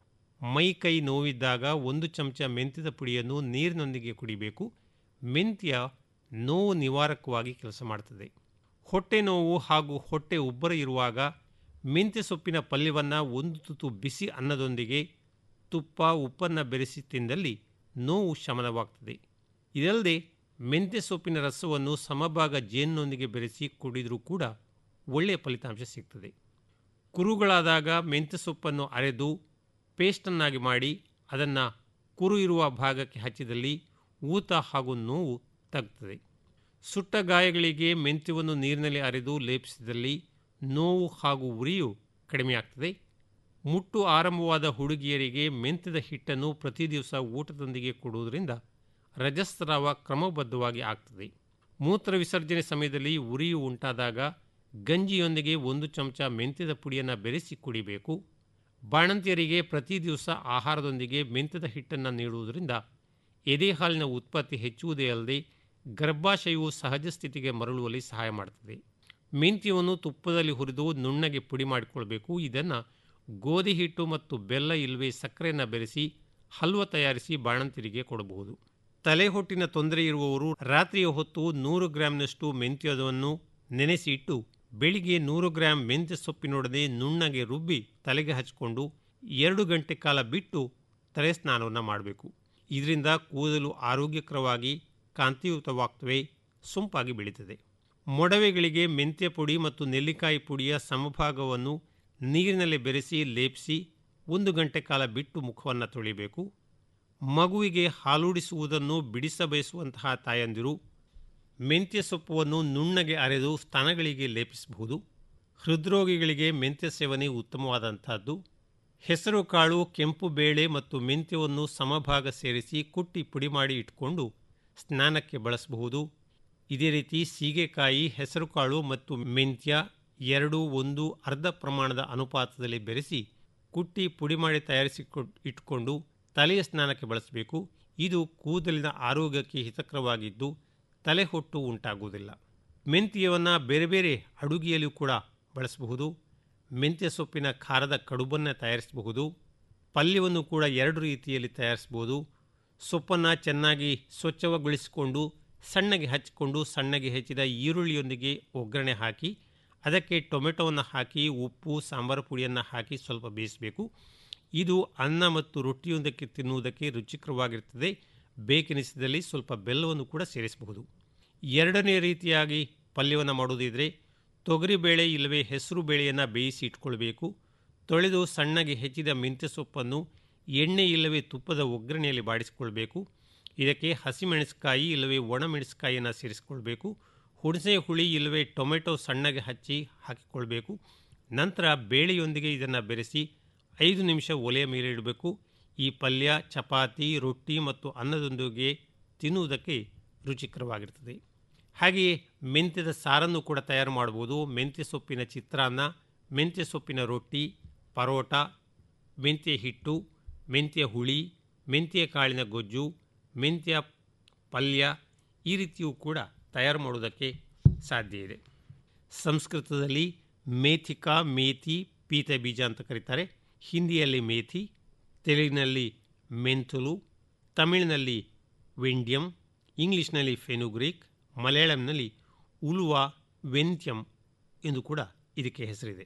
ಮೈ ಕೈ ನೋವಿದ್ದಾಗ ಒಂದು ಚಮಚ ಮೆಂತ್ಯದ ಪುಡಿಯನ್ನು ನೀರಿನೊಂದಿಗೆ ಕುಡಿಬೇಕು ಮೆಂತ್ಯ ನೋವು ನಿವಾರಕವಾಗಿ ಕೆಲಸ ಮಾಡ್ತದೆ ಹೊಟ್ಟೆ ನೋವು ಹಾಗೂ ಹೊಟ್ಟೆ ಉಬ್ಬರ ಇರುವಾಗ ಮೆಂತ್ಯ ಸೊಪ್ಪಿನ ಪಲ್ಯವನ್ನು ಒಂದು ತುತ್ತು ಬಿಸಿ ಅನ್ನದೊಂದಿಗೆ ತುಪ್ಪ ಉಪ್ಪನ್ನು ಬೆರೆಸಿ ತಿಂದಲ್ಲಿ ನೋವು ಶಮನವಾಗ್ತದೆ ಇದಲ್ಲದೆ ಮೆಂತ್ಯ ಸೊಪ್ಪಿನ ರಸವನ್ನು ಸಮಭಾಗ ಜೇನಿನೊಂದಿಗೆ ಬೆರೆಸಿ ಕುಡಿದರೂ ಕೂಡ ಒಳ್ಳೆಯ ಫಲಿತಾಂಶ ಸಿಗ್ತದೆ ಕುರುಗಳಾದಾಗ ಮೆಂತ್ಯ ಸೊಪ್ಪನ್ನು ಅರೆದು ಪೇಸ್ಟನ್ನಾಗಿ ಮಾಡಿ ಅದನ್ನು ಕುರು ಇರುವ ಭಾಗಕ್ಕೆ ಹಚ್ಚಿದಲ್ಲಿ ಊತ ಹಾಗೂ ನೋವು ತಗ್ತದೆ ಸುಟ್ಟ ಗಾಯಗಳಿಗೆ ಮೆಂತ್ಯವನ್ನು ನೀರಿನಲ್ಲಿ ಅರೆದು ಲೇಪಿಸಿದಲ್ಲಿ ನೋವು ಹಾಗೂ ಉರಿಯು ಕಡಿಮೆಯಾಗ್ತದೆ ಮುಟ್ಟು ಆರಂಭವಾದ ಹುಡುಗಿಯರಿಗೆ ಮೆಂತ್ಯದ ಹಿಟ್ಟನ್ನು ಪ್ರತಿ ದಿವಸ ಊಟದೊಂದಿಗೆ ಕೊಡುವುದರಿಂದ ರಜಸ್ರಾವ ಕ್ರಮಬದ್ಧವಾಗಿ ಆಗ್ತದೆ ಮೂತ್ರ ವಿಸರ್ಜನೆ ಸಮಯದಲ್ಲಿ ಉರಿಯು ಉಂಟಾದಾಗ ಗಂಜಿಯೊಂದಿಗೆ ಒಂದು ಚಮಚ ಮೆಂತ್ಯದ ಪುಡಿಯನ್ನು ಬೆರೆಸಿ ಕುಡಿಬೇಕು ಬಾಣಂತಿಯರಿಗೆ ಪ್ರತಿ ದಿವಸ ಆಹಾರದೊಂದಿಗೆ ಮೆಂತ್ಯದ ಹಿಟ್ಟನ್ನು ನೀಡುವುದರಿಂದ ಎದೆ ಹಾಲಿನ ಉತ್ಪತ್ತಿ ಹೆಚ್ಚುವುದೇ ಅಲ್ಲದೆ ಗರ್ಭಾಶಯವು ಸಹಜ ಸ್ಥಿತಿಗೆ ಮರಳುವಲ್ಲಿ ಸಹಾಯ ಮಾಡುತ್ತದೆ ಮೆಂತ್ಯವನ್ನು ತುಪ್ಪದಲ್ಲಿ ಹುರಿದು ನುಣ್ಣಗೆ ಪುಡಿ ಮಾಡಿಕೊಳ್ಬೇಕು ಇದನ್ನು ಗೋಧಿ ಹಿಟ್ಟು ಮತ್ತು ಬೆಲ್ಲ ಇಲ್ಲವೇ ಸಕ್ಕರೆಯನ್ನು ಬೆರೆಸಿ ಹಲ್ವ ತಯಾರಿಸಿ ಬಾಣಂತಿರಿಗೆ ಕೊಡಬಹುದು ತಲೆ ಹೊಟ್ಟಿನ ತೊಂದರೆ ಇರುವವರು ರಾತ್ರಿಯ ಹೊತ್ತು ನೂರು ಗ್ರಾಂನಷ್ಟು ಮೆಂತ್ಯವನ್ನು ನೆನೆಸಿ ಇಟ್ಟು ಬೆಳಿಗ್ಗೆ ನೂರು ಗ್ರಾಂ ಮೆಂತ್ಯ ಸೊಪ್ಪಿನೊಡನೆ ನುಣ್ಣಗೆ ರುಬ್ಬಿ ತಲೆಗೆ ಹಚ್ಚಿಕೊಂಡು ಎರಡು ಗಂಟೆ ಕಾಲ ಬಿಟ್ಟು ತಲೆ ಸ್ನಾನವನ್ನು ಮಾಡಬೇಕು ಇದರಿಂದ ಕೂದಲು ಆರೋಗ್ಯಕರವಾಗಿ ಕಾಂತಿಯುತವಾಗ್ತವೆ ಸೊಂಪಾಗಿ ಬೆಳೀತದೆ ಮೊಡವೆಗಳಿಗೆ ಮೆಂತ್ಯ ಪುಡಿ ಮತ್ತು ನೆಲ್ಲಿಕಾಯಿ ಪುಡಿಯ ಸಮಭಾಗವನ್ನು ನೀರಿನಲ್ಲಿ ಬೆರೆಸಿ ಲೇಪಿಸಿ ಒಂದು ಗಂಟೆ ಕಾಲ ಬಿಟ್ಟು ಮುಖವನ್ನು ತೊಳಿಬೇಕು ಮಗುವಿಗೆ ಹಾಲೂಡಿಸುವುದನ್ನು ಬಿಡಿಸಬಯಸುವಂತಹ ತಾಯಂದಿರು ಮೆಂತ್ಯ ಸೊಪ್ಪನ್ನು ನುಣ್ಣಗೆ ಅರೆದು ಸ್ತನಗಳಿಗೆ ಲೇಪಿಸಬಹುದು ಹೃದ್ರೋಗಿಗಳಿಗೆ ಮೆಂತ್ಯ ಸೇವನೆ ಉತ್ತಮವಾದಂತಹದ್ದು ಹೆಸರು ಕಾಳು ಕೆಂಪು ಬೇಳೆ ಮತ್ತು ಮೆಂತ್ಯವನ್ನು ಸಮಭಾಗ ಸೇರಿಸಿ ಕುಟ್ಟಿ ಪುಡಿ ಮಾಡಿ ಇಟ್ಕೊಂಡು ಸ್ನಾನಕ್ಕೆ ಬಳಸಬಹುದು ಇದೇ ರೀತಿ ಸೀಗೆಕಾಯಿ ಹೆಸರುಕಾಳು ಮತ್ತು ಮೆಂತ್ಯ ಎರಡು ಒಂದು ಅರ್ಧ ಪ್ರಮಾಣದ ಅನುಪಾತದಲ್ಲಿ ಬೆರೆಸಿ ಕುಟ್ಟಿ ಪುಡಿ ಮಾಡಿ ತಯಾರಿಸಿ ಇಟ್ಕೊಂಡು ತಲೆಯ ಸ್ನಾನಕ್ಕೆ ಬಳಸಬೇಕು ಇದು ಕೂದಲಿನ ಆರೋಗ್ಯಕ್ಕೆ ಹಿತಕರವಾಗಿದ್ದು ತಲೆ ಹೊಟ್ಟು ಉಂಟಾಗುವುದಿಲ್ಲ ಮೆಂತ್ಯವನ್ನು ಬೇರೆ ಬೇರೆ ಅಡುಗೆಯಲ್ಲೂ ಕೂಡ ಬಳಸಬಹುದು ಮೆಂತ್ಯ ಸೊಪ್ಪಿನ ಖಾರದ ಕಡುಬನ್ನು ತಯಾರಿಸಬಹುದು ಪಲ್ಯವನ್ನು ಕೂಡ ಎರಡು ರೀತಿಯಲ್ಲಿ ತಯಾರಿಸಬಹುದು ಸೊಪ್ಪನ್ನು ಚೆನ್ನಾಗಿ ಸ್ವಚ್ಛಗೊಳಿಸಿಕೊಂಡು ಸಣ್ಣಗೆ ಹಚ್ಚಿಕೊಂಡು ಸಣ್ಣಗೆ ಹೆಚ್ಚಿದ ಈರುಳ್ಳಿಯೊಂದಿಗೆ ಒಗ್ಗರಣೆ ಹಾಕಿ ಅದಕ್ಕೆ ಟೊಮೆಟೊವನ್ನು ಹಾಕಿ ಉಪ್ಪು ಸಾಂಬಾರು ಪುಡಿಯನ್ನು ಹಾಕಿ ಸ್ವಲ್ಪ ಬೇಯಿಸಬೇಕು ಇದು ಅನ್ನ ಮತ್ತು ರೊಟ್ಟಿಯೊಂದಕ್ಕೆ ತಿನ್ನುವುದಕ್ಕೆ ರುಚಿಕರವಾಗಿರ್ತದೆ ಬೇಕೆನಿಸಿದಲ್ಲಿ ಸ್ವಲ್ಪ ಬೆಲ್ಲವನ್ನು ಕೂಡ ಸೇರಿಸಬಹುದು ಎರಡನೇ ರೀತಿಯಾಗಿ ಪಲ್ಯವನ್ನು ಮಾಡುವುದಿದ್ರೆ ತೊಗರಿಬೇಳೆ ಇಲ್ಲವೇ ಹೆಸರು ಬೇಳೆಯನ್ನು ಬೇಯಿಸಿ ಇಟ್ಕೊಳ್ಬೇಕು ತೊಳೆದು ಸಣ್ಣಗೆ ಹೆಚ್ಚಿದ ಮೆಂತ್ಯ ಸೊಪ್ಪನ್ನು ಎಣ್ಣೆ ಇಲ್ಲವೇ ತುಪ್ಪದ ಒಗ್ಗರಣೆಯಲ್ಲಿ ಬಾಡಿಸಿಕೊಳ್ಬೇಕು ಇದಕ್ಕೆ ಹಸಿಮೆಣಸಿಕಾಯಿ ಇಲ್ಲವೇ ಒಣಮೆಣಸಿಕಾಯಿಯನ್ನು ಸೇರಿಸಿಕೊಳ್ಬೇಕು ಹುಣಸೆ ಹುಳಿ ಇಲ್ಲವೇ ಟೊಮೆಟೊ ಸಣ್ಣಗೆ ಹಚ್ಚಿ ಹಾಕಿಕೊಳ್ಬೇಕು ನಂತರ ಬೇಳೆಯೊಂದಿಗೆ ಇದನ್ನು ಬೆರೆಸಿ ಐದು ನಿಮಿಷ ಒಲೆಯ ಮೇಲೆ ಇಡಬೇಕು ಈ ಪಲ್ಯ ಚಪಾತಿ ರೊಟ್ಟಿ ಮತ್ತು ಅನ್ನದೊಂದಿಗೆ ತಿನ್ನುವುದಕ್ಕೆ ರುಚಿಕರವಾಗಿರ್ತದೆ ಹಾಗೆಯೇ ಮೆಂತ್ಯದ ಸಾರನ್ನು ಕೂಡ ತಯಾರು ಮಾಡ್ಬೋದು ಮೆಂತ್ಯ ಸೊಪ್ಪಿನ ಚಿತ್ರಾನ್ನ ಮೆಂತ್ಯ ಸೊಪ್ಪಿನ ರೊಟ್ಟಿ ಪರೋಟ ಮೆಂತ್ಯ ಹಿಟ್ಟು ಮೆಂತ್ಯ ಹುಳಿ ಮೆಂತ್ಯ ಕಾಳಿನ ಗೊಜ್ಜು ಮೆಂತ್ಯ ಪಲ್ಯ ಈ ರೀತಿಯೂ ಕೂಡ ತಯಾರು ಮಾಡುವುದಕ್ಕೆ ಸಾಧ್ಯ ಇದೆ ಸಂಸ್ಕೃತದಲ್ಲಿ ಮೇಥಿಕಾ ಮೇಥಿ ಪೀತ ಬೀಜ ಅಂತ ಕರೀತಾರೆ ಹಿಂದಿಯಲ್ಲಿ ಮೇಥಿ ತೆಲುಗಿನಲ್ಲಿ ಮೆಂಥುಲು ತಮಿಳಿನಲ್ಲಿ ವೆಂಡ್ಯಂ ಇಂಗ್ಲಿಷ್ನಲ್ಲಿ ಫೆನುಗ್ರೀಕ್ ಮಲಯಾಳಂನಲ್ಲಿ ಉಲುವ ವೆಂತ್ಯಂ ಎಂದು ಕೂಡ ಇದಕ್ಕೆ ಹೆಸರಿದೆ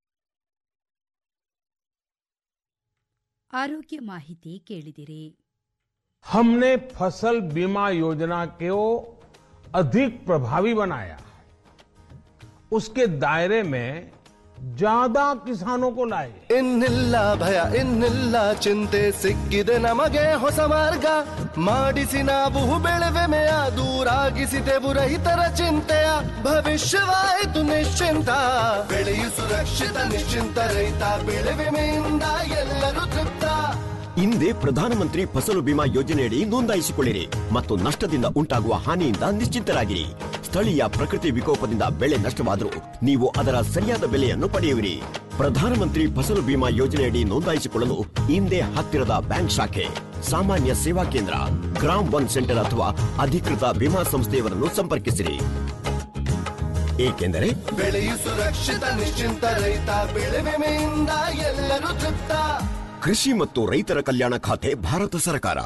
ಆರೋಗ್ಯ ಮಾಹಿತಿ ಕೇಳಿದಿರಿ हमने फसल बीमा योजना को अधिक प्रभावी बनाया उसके दायरे में ज्यादा किसानों को लाए ಇನ್ನಿಲ್ಲ ಭಯ ಇನ್ನಿಲ್ಲ ಚಿಂತೆ ಸಿಕ್ಕಿದೆ ನಮಗೆ ಹೊಸ ಮಾರ್ಗ ಮಾಡಿಸಿ ನಾವು ಬೆಳೆವೆಮೆಯ ದೂರಾಗಿಸಿದೆವು ರೈತರ ಚಿಂತೆಯ ಭವಿಷ್ಯವಾಯಿತು ನಿಶ್ಚಿಂತ ಬೆಳೆಯು ಸುರಕ್ಷಿತ ನಿಶ್ಚಿಂತ ರೈತ ಬೆಳೆ ವಿಮೆಯಿಂದ ಎಲ್ಲರೂ ತೃಪ್ತ ಹಿಂದೆ ಪ್ರಧಾನಮಂತ್ರಿ ಫಸಲು ಬಿಮಾ ಯೋಜನೆಯಡಿ ನೋಂದಾಯಿಸಿಕೊಳ್ಳಿರಿ ಮತ್ತು ನಷ್ಟದಿಂದ ಉಂಟಾಗುವ ಹಾನಿಯಿಂದ ನಿಶ್ಚಿಂತರಾಗಿರಿ ಸ್ಥಳೀಯ ಪ್ರಕೃತಿ ವಿಕೋಪದಿಂದ ಬೆಳೆ ನಷ್ಟವಾದರೂ ನೀವು ಅದರ ಸರಿಯಾದ ಬೆಲೆಯನ್ನು ಪಡೆಯುವಿರಿ ಪ್ರಧಾನಮಂತ್ರಿ ಫಸಲು ಬಿಮಾ ಯೋಜನೆಯಡಿ ನೋಂದಾಯಿಸಿಕೊಳ್ಳಲು ಹಿಂದೆ ಹತ್ತಿರದ ಬ್ಯಾಂಕ್ ಶಾಖೆ ಸಾಮಾನ್ಯ ಸೇವಾ ಕೇಂದ್ರ ಗ್ರಾಮ್ ಒನ್ ಸೆಂಟರ್ ಅಥವಾ ಅಧಿಕೃತ ವಿಮಾ ಸಂಸ್ಥೆಯವರನ್ನು ಸಂಪರ್ಕಿಸಿರಿ ಏಕೆಂದರೆ ಬೆಳೆಯು ಸುರಕ್ಷಿತ ನಿಶ್ಚಿಂತ ರೈತ ಬೆಳೆ ವಿಮೆಯಿಂದ ಎಲ್ಲರೂ ತೃಪ್ತ ಕೃಷಿ ಮತ್ತು ರೈತರ ಕಲ್ಯಾಣ ಖಾತೆ ಭಾರತ ಸರ್ಕಾರ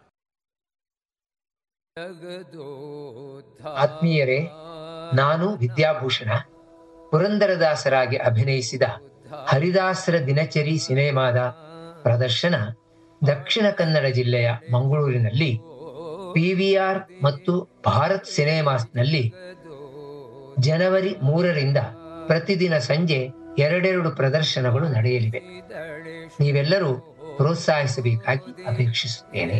ಆತ್ಮೀಯರೇ ನಾನು ವಿದ್ಯಾಭೂಷಣ ಪುರಂದರದಾಸರಾಗಿ ಅಭಿನಯಿಸಿದ ಹರಿದಾಸರ ದಿನಚರಿ ಸಿನಿಮಾದ ಪ್ರದರ್ಶನ ದಕ್ಷಿಣ ಕನ್ನಡ ಜಿಲ್ಲೆಯ ಮಂಗಳೂರಿನಲ್ಲಿ ಪಿವಿಆರ್ ಮತ್ತು ಭಾರತ್ ಸಿನಿಮಾಸ್ನಲ್ಲಿ ಜನವರಿ ಮೂರರಿಂದ ಪ್ರತಿದಿನ ಸಂಜೆ ಎರಡೆರಡು ಪ್ರದರ್ಶನಗಳು ನಡೆಯಲಿವೆ ನೀವೆಲ್ಲರೂ ಪ್ರೋತ್ಸಾಹಿಸಬೇಕಾಗಿ ಅಪೇಕ್ಷಿಸುತ್ತೇನೆ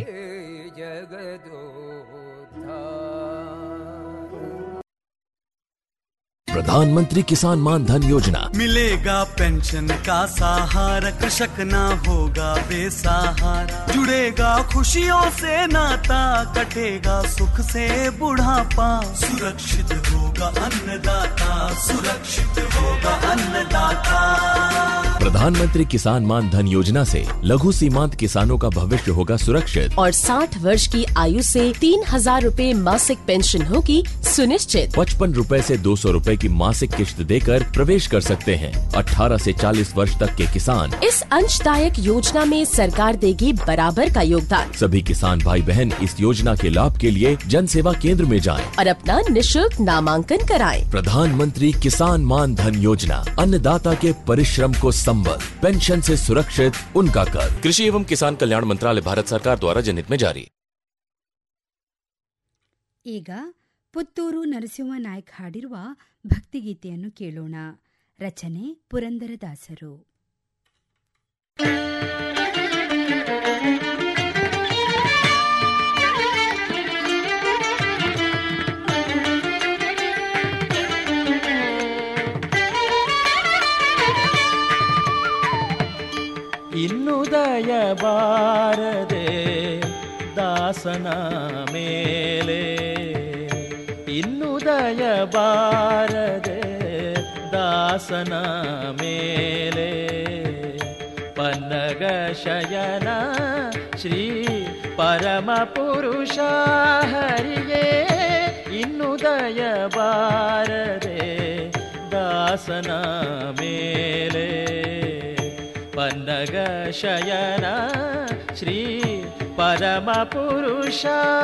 प्रधानमंत्री किसान मान धन योजना मिलेगा पेंशन का सहारा कृषक ना होगा बेसहारा जुड़ेगा खुशियों से नाता कटेगा सुख से बुढ़ापा सुरक्षित होगा अन्नदाता सुरक्षित होगा अन्नदाता प्रधानमंत्री किसान मान धन योजना से लघु सीमांत किसानों का भविष्य होगा सुरक्षित और 60 वर्ष की आयु से तीन हजार रूपए मासिक पेंशन होगी सुनिश्चित पचपन रूपए से दो सौ रूपए की मासिक किश्त देकर प्रवेश कर सकते हैं 18 से 40 वर्ष तक के किसान इस अंशदायक योजना में सरकार देगी बराबर का योगदान सभी किसान भाई बहन इस योजना के लाभ के लिए जन सेवा केंद्र में जाएं। और अपना निशुल्क नामांकन कराएं। प्रधानमंत्री किसान मान धन योजना अन्नदाता के परिश्रम को संबल पेंशन से सुरक्षित उनका कर कृषि एवं किसान कल्याण मंत्रालय भारत सरकार द्वारा जनहित में जारी ಈಗ ಪುತ್ತೂರು ನರಸಿಂಹ ನಾಯ್ಕ್ ಹಾಡಿರುವ ಭಕ್ತಿಗೀತೆಯನ್ನು ಕೇಳೋಣ ರಚನೆ ಪುರಂದರದಾಸರು ಇನ್ನುದಯ ಬಾರದೆ ದಾಸನ ಮೇಲೆ ಇನ್ನುದಯ ಬಾರದೆ ದಾಸನ ಮೇಲೆ ಪನ್ನಗ ಶಯನ ಶ್ರೀ ಪರಮ ಪುರುಷ ಹರಿಗೆ ಇನ್ನುದಯ ಬಾರದೆ ದಾಸನ ಮೇಲೆ ಪನ್ನಗ ಶಯನ ಶ್ರೀ ಪರಮ ಪುರುಷ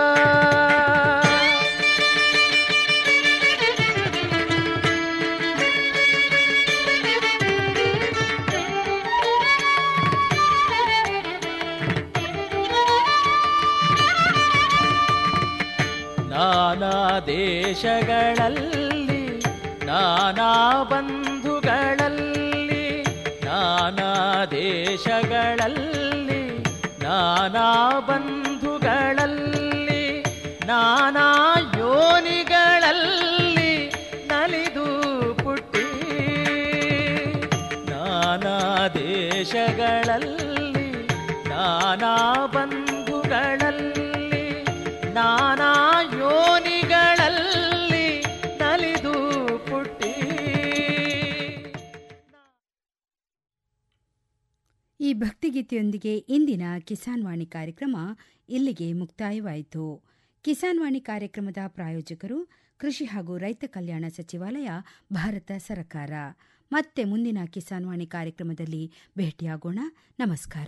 ನಾನಾ ದೇಶಗಳಲ್ಲಿ ನಾನಾ ಬಂಧುಗಳಲ್ಲಿ ನಾನಾ ದೇಶಗಳಲ್ಲಿ ನಾನಾ ಬಂಧುಗಳಲ್ಲಿ ನಾನಾ ಯೋನಿಗಳಲ್ಲಿ ನಲಿದು ಪುಟ್ಟಿ ನಾನಾ ದೇಶಗಳಲ್ಲಿ ನಾನಾ ಬಂಧುಗಳಲ್ಲಿ ನಾನಾ ಯೋನಿಗಳಲ್ಲಿ ನಲಿದು ಪುಟ್ಟಿ ಈ ಭಕ್ತಿಗೀತೆಯೊಂದಿಗೆ ಇಂದಿನ ಕಿಸಾನ್ ವಾಣಿ ಕಾರ್ಯಕ್ರಮ ಇಲ್ಲಿಗೆ ಮುಕ್ತಾಯವಾಯಿತು ಕಿಸಾನ್ ವಾಣಿ ಕಾರ್ಯಕ್ರಮದ ಪ್ರಾಯೋಜಕರು ಕೃಷಿ ಹಾಗೂ ರೈತ ಕಲ್ಯಾಣ ಸಚಿವಾಲಯ ಭಾರತ ಸರ್ಕಾರ ಮತ್ತೆ ಮುಂದಿನ ಕಿಸಾನ್ ವಾಣಿ ಕಾರ್ಯಕ್ರಮದಲ್ಲಿ ಭೇಟಿಯಾಗೋಣ ನಮಸ್ಕಾರ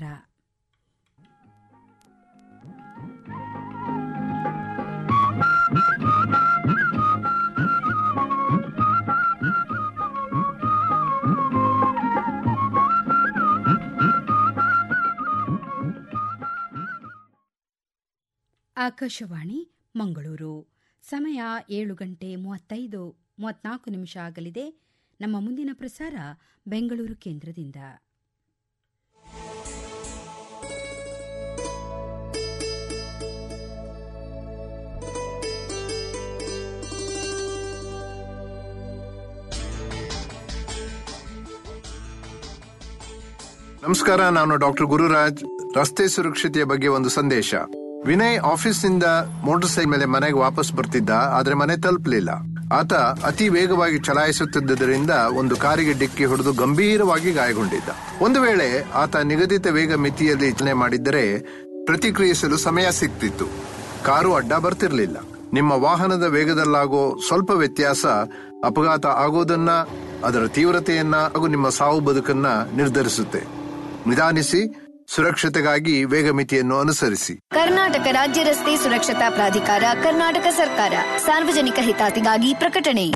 ಆಕಾಶವಾಣಿ ಮಂಗಳೂರು ಸಮಯ ಏಳು ಗಂಟೆ ಮೂವತ್ತೈದು ಮೂವತ್ನಾಲ್ಕು ನಿಮಿಷ ಆಗಲಿದೆ ನಮ್ಮ ಮುಂದಿನ ಪ್ರಸಾರ ಬೆಂಗಳೂರು ಕೇಂದ್ರದಿಂದ ನಮಸ್ಕಾರ ನಾನು ಡಾಕ್ಟರ್ ಗುರುರಾಜ್ ರಸ್ತೆ ಸುರಕ್ಷತೆಯ ಬಗ್ಗೆ ಒಂದು ಸಂದೇಶ ವಿನಯ್ ಆಫೀಸ್ನಿಂದ ಮೋಟಾರ್ ಸೈಕಲ್ ಮೇಲೆ ಮನೆಗೆ ವಾಪಸ್ ಬರ್ತಿದ್ದ ಆದ್ರೆ ಮನೆ ತಲುಪಲಿಲ್ಲ ಆತ ಅತಿ ವೇಗವಾಗಿ ಚಲಾಯಿಸುತ್ತಿದ್ದರಿಂದ ಒಂದು ಕಾರಿಗೆ ಡಿಕ್ಕಿ ಹೊಡೆದು ಗಂಭೀರವಾಗಿ ಗಾಯಗೊಂಡಿದ್ದ ಒಂದು ವೇಳೆ ಆತ ನಿಗದಿತ ವೇಗ ಮಿತಿಯಲ್ಲಿ ಚಲನೆ ಮಾಡಿದ್ದರೆ ಪ್ರತಿಕ್ರಿಯಿಸಲು ಸಮಯ ಸಿಗ್ತಿತ್ತು ಕಾರು ಅಡ್ಡ ಬರ್ತಿರ್ಲಿಲ್ಲ ನಿಮ್ಮ ವಾಹನದ ವೇಗದಲ್ಲಾಗೋ ಸ್ವಲ್ಪ ವ್ಯತ್ಯಾಸ ಅಪಘಾತ ಆಗೋದನ್ನ ಅದರ ತೀವ್ರತೆಯನ್ನ ಹಾಗೂ ನಿಮ್ಮ ಸಾವು ಬದುಕನ್ನ ನಿರ್ಧರಿಸುತ್ತೆ ನಿಧಾನಿಸಿ ಸುರಕ್ಷತೆಗಾಗಿ ವೇಗ ಮಿತಿಯನ್ನು ಅನುಸರಿಸಿ ಕರ್ನಾಟಕ ರಾಜ್ಯ ರಸ್ತೆ ಸುರಕ್ಷತಾ ಪ್ರಾಧಿಕಾರ ಕರ್ನಾಟಕ ಸರ್ಕಾರ ಸಾರ್ವಜನಿಕ ಹಿತಾತಿಗಾಗಿ ಪ್ರಕಟಣೆ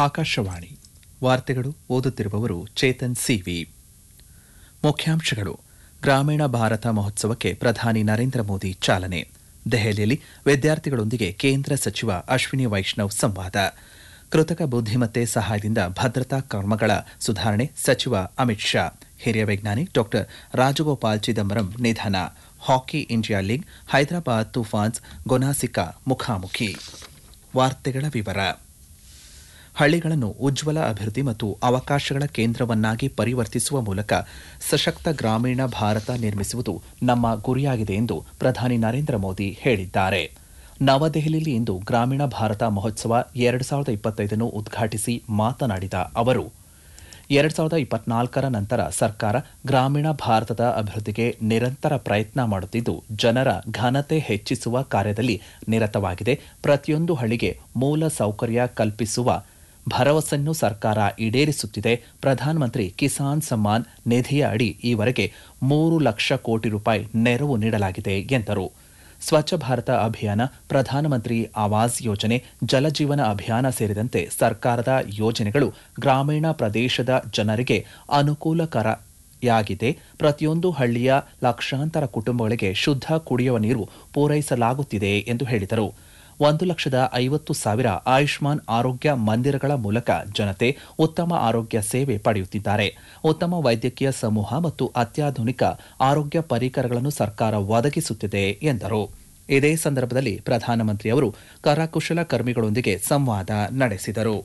ಆಕಾಶವಾಣಿ ವಾರ್ತೆಗಳು ಓದುತ್ತಿರುವವರು ಚೇತನ್ ಸಿವಿ ಮುಖ್ಯಾಂಶಗಳು ಗ್ರಾಮೀಣ ಭಾರತ ಮಹೋತ್ಸವಕ್ಕೆ ಪ್ರಧಾನಿ ನರೇಂದ್ರ ಮೋದಿ ಚಾಲನೆ ದೆಹಲಿಯಲ್ಲಿ ವಿದ್ಯಾರ್ಥಿಗಳೊಂದಿಗೆ ಕೇಂದ್ರ ಸಚಿವ ಅಶ್ವಿನಿ ವೈಷ್ಣವ್ ಸಂವಾದ ಕೃತಕ ಬುದ್ಧಿಮತ್ತೆ ಸಹಾಯದಿಂದ ಭದ್ರತಾ ಕ್ರಮಗಳ ಸುಧಾರಣೆ ಸಚಿವ ಅಮಿತ್ ಶಾ ಹಿರಿಯ ವೈಜ್ಞಾನಿ ಡಾಕ್ಟರ್ ರಾಜಗೋಪಾಲ್ ಚಿದಂಬರಂ ನಿಧನ hockey India league Hyderabad Toofans Gonasika ಮುಖಾಮುಖಿ ವಾರ್ತೆಗಳ ವಿವರ ಹಳ್ಳಿಗಳನ್ನು ಉಜ್ವಲ ಅಭಿವೃದ್ಧಿ ಮತ್ತು ಅವಕಾಶಗಳ ಕೇಂದ್ರವನ್ನಾಗಿ ಪರಿವರ್ತಿಸುವ ಮೂಲಕ ಸಶಕ್ತ ಗ್ರಾಮೀಣ ಭಾರತ ನಿರ್ಮಿಸುವುದು ನಮ್ಮ ಗುರಿಯಾಗಿದೆ ಎಂದು ಪ್ರಧಾನಿ ನರೇಂದ್ರ ಮೋದಿ ಹೇಳಿದ್ದಾರೆ ನವದೆಹಲಿಯಲ್ಲಿ ಇಂದು ಗ್ರಾಮೀಣ ಭಾರತ ಮಹೋತ್ಸವ ಎರಡು ಸಾವಿರದ ಇಪ್ಪತ್ತೈದನ್ನು ಉದ್ಘಾಟಿಸಿ ಮಾತನಾಡಿದ ಅವರು ಎರಡು ಸಾವಿರದ ಇಪ್ಪತ್ನಾಲ್ಕರ ನಂತರ ಸರ್ಕಾರ ಗ್ರಾಮೀಣ ಭಾರತದ ಅಭಿವೃದ್ಧಿಗೆ ನಿರಂತರ ಪ್ರಯತ್ನ ಮಾಡುತ್ತಿದ್ದು ಜನರ ಘನತೆ ಹೆಚ್ಚಿಸುವ ಕಾರ್ಯದಲ್ಲಿ ನಿರತವಾಗಿದೆ ಪ್ರತಿಯೊಂದು ಹಳ್ಳಿಗೆ ಮೂಲ ಸೌಕರ್ಯ ಕಲ್ಪಿಸುವ ಭರವಸೆಯನ್ನು ಸರ್ಕಾರ ಈಡೇರಿಸುತ್ತಿದೆ ಪ್ರಧಾನಮಂತ್ರಿ ಕಿಸಾನ್ ಸಮ್ಮಾನ್ ನಿಧಿಯ ಅಡಿ ಈವರೆಗೆ ಮೂರು ಲಕ್ಷ ಕೋಟಿ ರೂಪಾಯಿ ನೆರವು ನೀಡಲಾಗಿದೆ ಎಂದರು ಸ್ವಚ್ಛ ಭಾರತ ಅಭಿಯಾನ ಪ್ರಧಾನಮಂತ್ರಿ ಆವಾಸ್ ಯೋಜನೆ ಜಲಜೀವನ ಅಭಿಯಾನ ಸೇರಿದಂತೆ ಸರ್ಕಾರದ ಯೋಜನೆಗಳು ಗ್ರಾಮೀಣ ಪ್ರದೇಶದ ಜನರಿಗೆ ಅನುಕೂಲಕರಯಾಗಿದೆ ಪ್ರತಿಯೊಂದು ಹಳ್ಳಿಯ ಲಕ್ಷಾಂತರ ಕುಟುಂಬಗಳಿಗೆ ಶುದ್ಧ ಕುಡಿಯುವ ನೀರು ಪೂರೈಸಲಾಗುತ್ತಿದೆ ಎಂದು ಹೇಳಿದರು ಒಂದು ಲಕ್ಷದ ಐವತ್ತು ಸಾವಿರ ಆಯುಷ್ಮಾನ್ ಆರೋಗ್ಯ ಮಂದಿರಗಳ ಮೂಲಕ ಜನತೆ ಉತ್ತಮ ಆರೋಗ್ಯ ಸೇವೆ ಪಡೆಯುತ್ತಿದ್ದಾರೆ ಉತ್ತಮ ವೈದ್ಯಕೀಯ ಸಮೂಹ ಮತ್ತು ಅತ್ಯಾಧುನಿಕ ಆರೋಗ್ಯ ಪರಿಕರಗಳನ್ನು ಸರ್ಕಾರ ಒದಗಿಸುತ್ತಿದೆ ಎಂದರು ಇದೇ ಸಂದರ್ಭದಲ್ಲಿ ಪ್ರಧಾನಮಂತ್ರಿ ಅವರು ಕರಕುಶಲ ಕರ್ಮಿಗಳೊಂದಿಗೆ ಸಂವಾದ ನಡೆಸಿದರು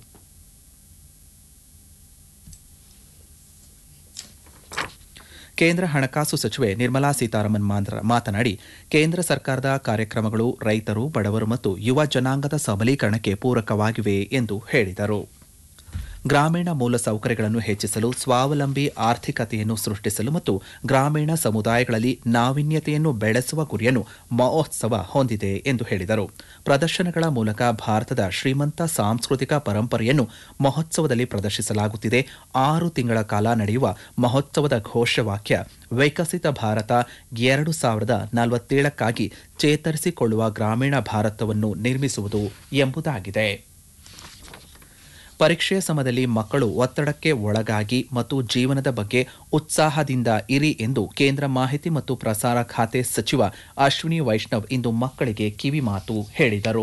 ಕೇಂದ್ರ ಹಣಕಾಸು ಸಚಿವೆ ನಿರ್ಮಲಾ ಸೀತಾರಾಮನ್ ಮಾತನಾಡಿ ಕೇಂದ್ರ ಸರ್ಕಾರದ ಕಾರ್ಯಕ್ರಮಗಳು ರೈತರು ಬಡವರು ಮತ್ತು ಯುವ ಜನಾಂಗದ ಸಬಲೀಕರಣಕ್ಕೆ ಪೂರಕವಾಗಿವೆ ಎಂದು ಹೇಳಿದರು ಗ್ರಾಮೀಣ ಮೂಲಸೌಕರ್ಯಗಳನ್ನು ಹೆಚ್ಚಿಸಲು ಸ್ವಾವಲಂಬಿ ಆರ್ಥಿಕತೆಯನ್ನು ಸೃಷ್ಟಿಸಲು ಮತ್ತು ಗ್ರಾಮೀಣ ಸಮುದಾಯಗಳಲ್ಲಿ ನಾವೀನ್ಯತೆಯನ್ನು ಬೆಳೆಸುವ ಗುರಿಯನ್ನು ಮಹೋತ್ಸವ ಹೊಂದಿದೆ ಎಂದು ಹೇಳಿದರು ಪ್ರದರ್ಶನಗಳ ಮೂಲಕ ಭಾರತದ ಶ್ರೀಮಂತ ಸಾಂಸ್ಕೃತಿಕ ಪರಂಪರೆಯನ್ನು ಮಹೋತ್ಸವದಲ್ಲಿ ಪ್ರದರ್ಶಿಸಲಾಗುತ್ತಿದೆ ಆರು ತಿಂಗಳ ಕಾಲ ನಡೆಯುವ ಮಹೋತ್ಸವದ ಘೋಷವಾಕ್ಯ ವಿಕಸಿತ ಭಾರತ ಎರಡು ಸಾವಿರದ ನಲವತ್ತೇಳಕ್ಕಾಗಿ ಚೇತರಿಸಿಕೊಳ್ಳುವ ಗ್ರಾಮೀಣ ಭಾರತವನ್ನು ನಿರ್ಮಿಸುವುದು ಎಂಬುದಾಗಿದೆ ಪರೀಕ್ಷೆಯ ಸಮಯದಲ್ಲಿ ಮಕ್ಕಳು ಒತ್ತಡಕ್ಕೆ ಒಳಗಾಗಿ ಮತ್ತು ಜೀವನದ ಬಗ್ಗೆ ಉತ್ಸಾಹದಿಂದ ಇರಿ ಎಂದು ಕೇಂದ್ರ ಮಾಹಿತಿ ಮತ್ತು ಪ್ರಸಾರ ಖಾತೆ ಸಚಿವ ಅಶ್ವಿನಿ ವೈಷ್ಣವ್ ಇಂದು ಮಕ್ಕಳಿಗೆ ಕಿವಿಮಾತು ಹೇಳಿದರು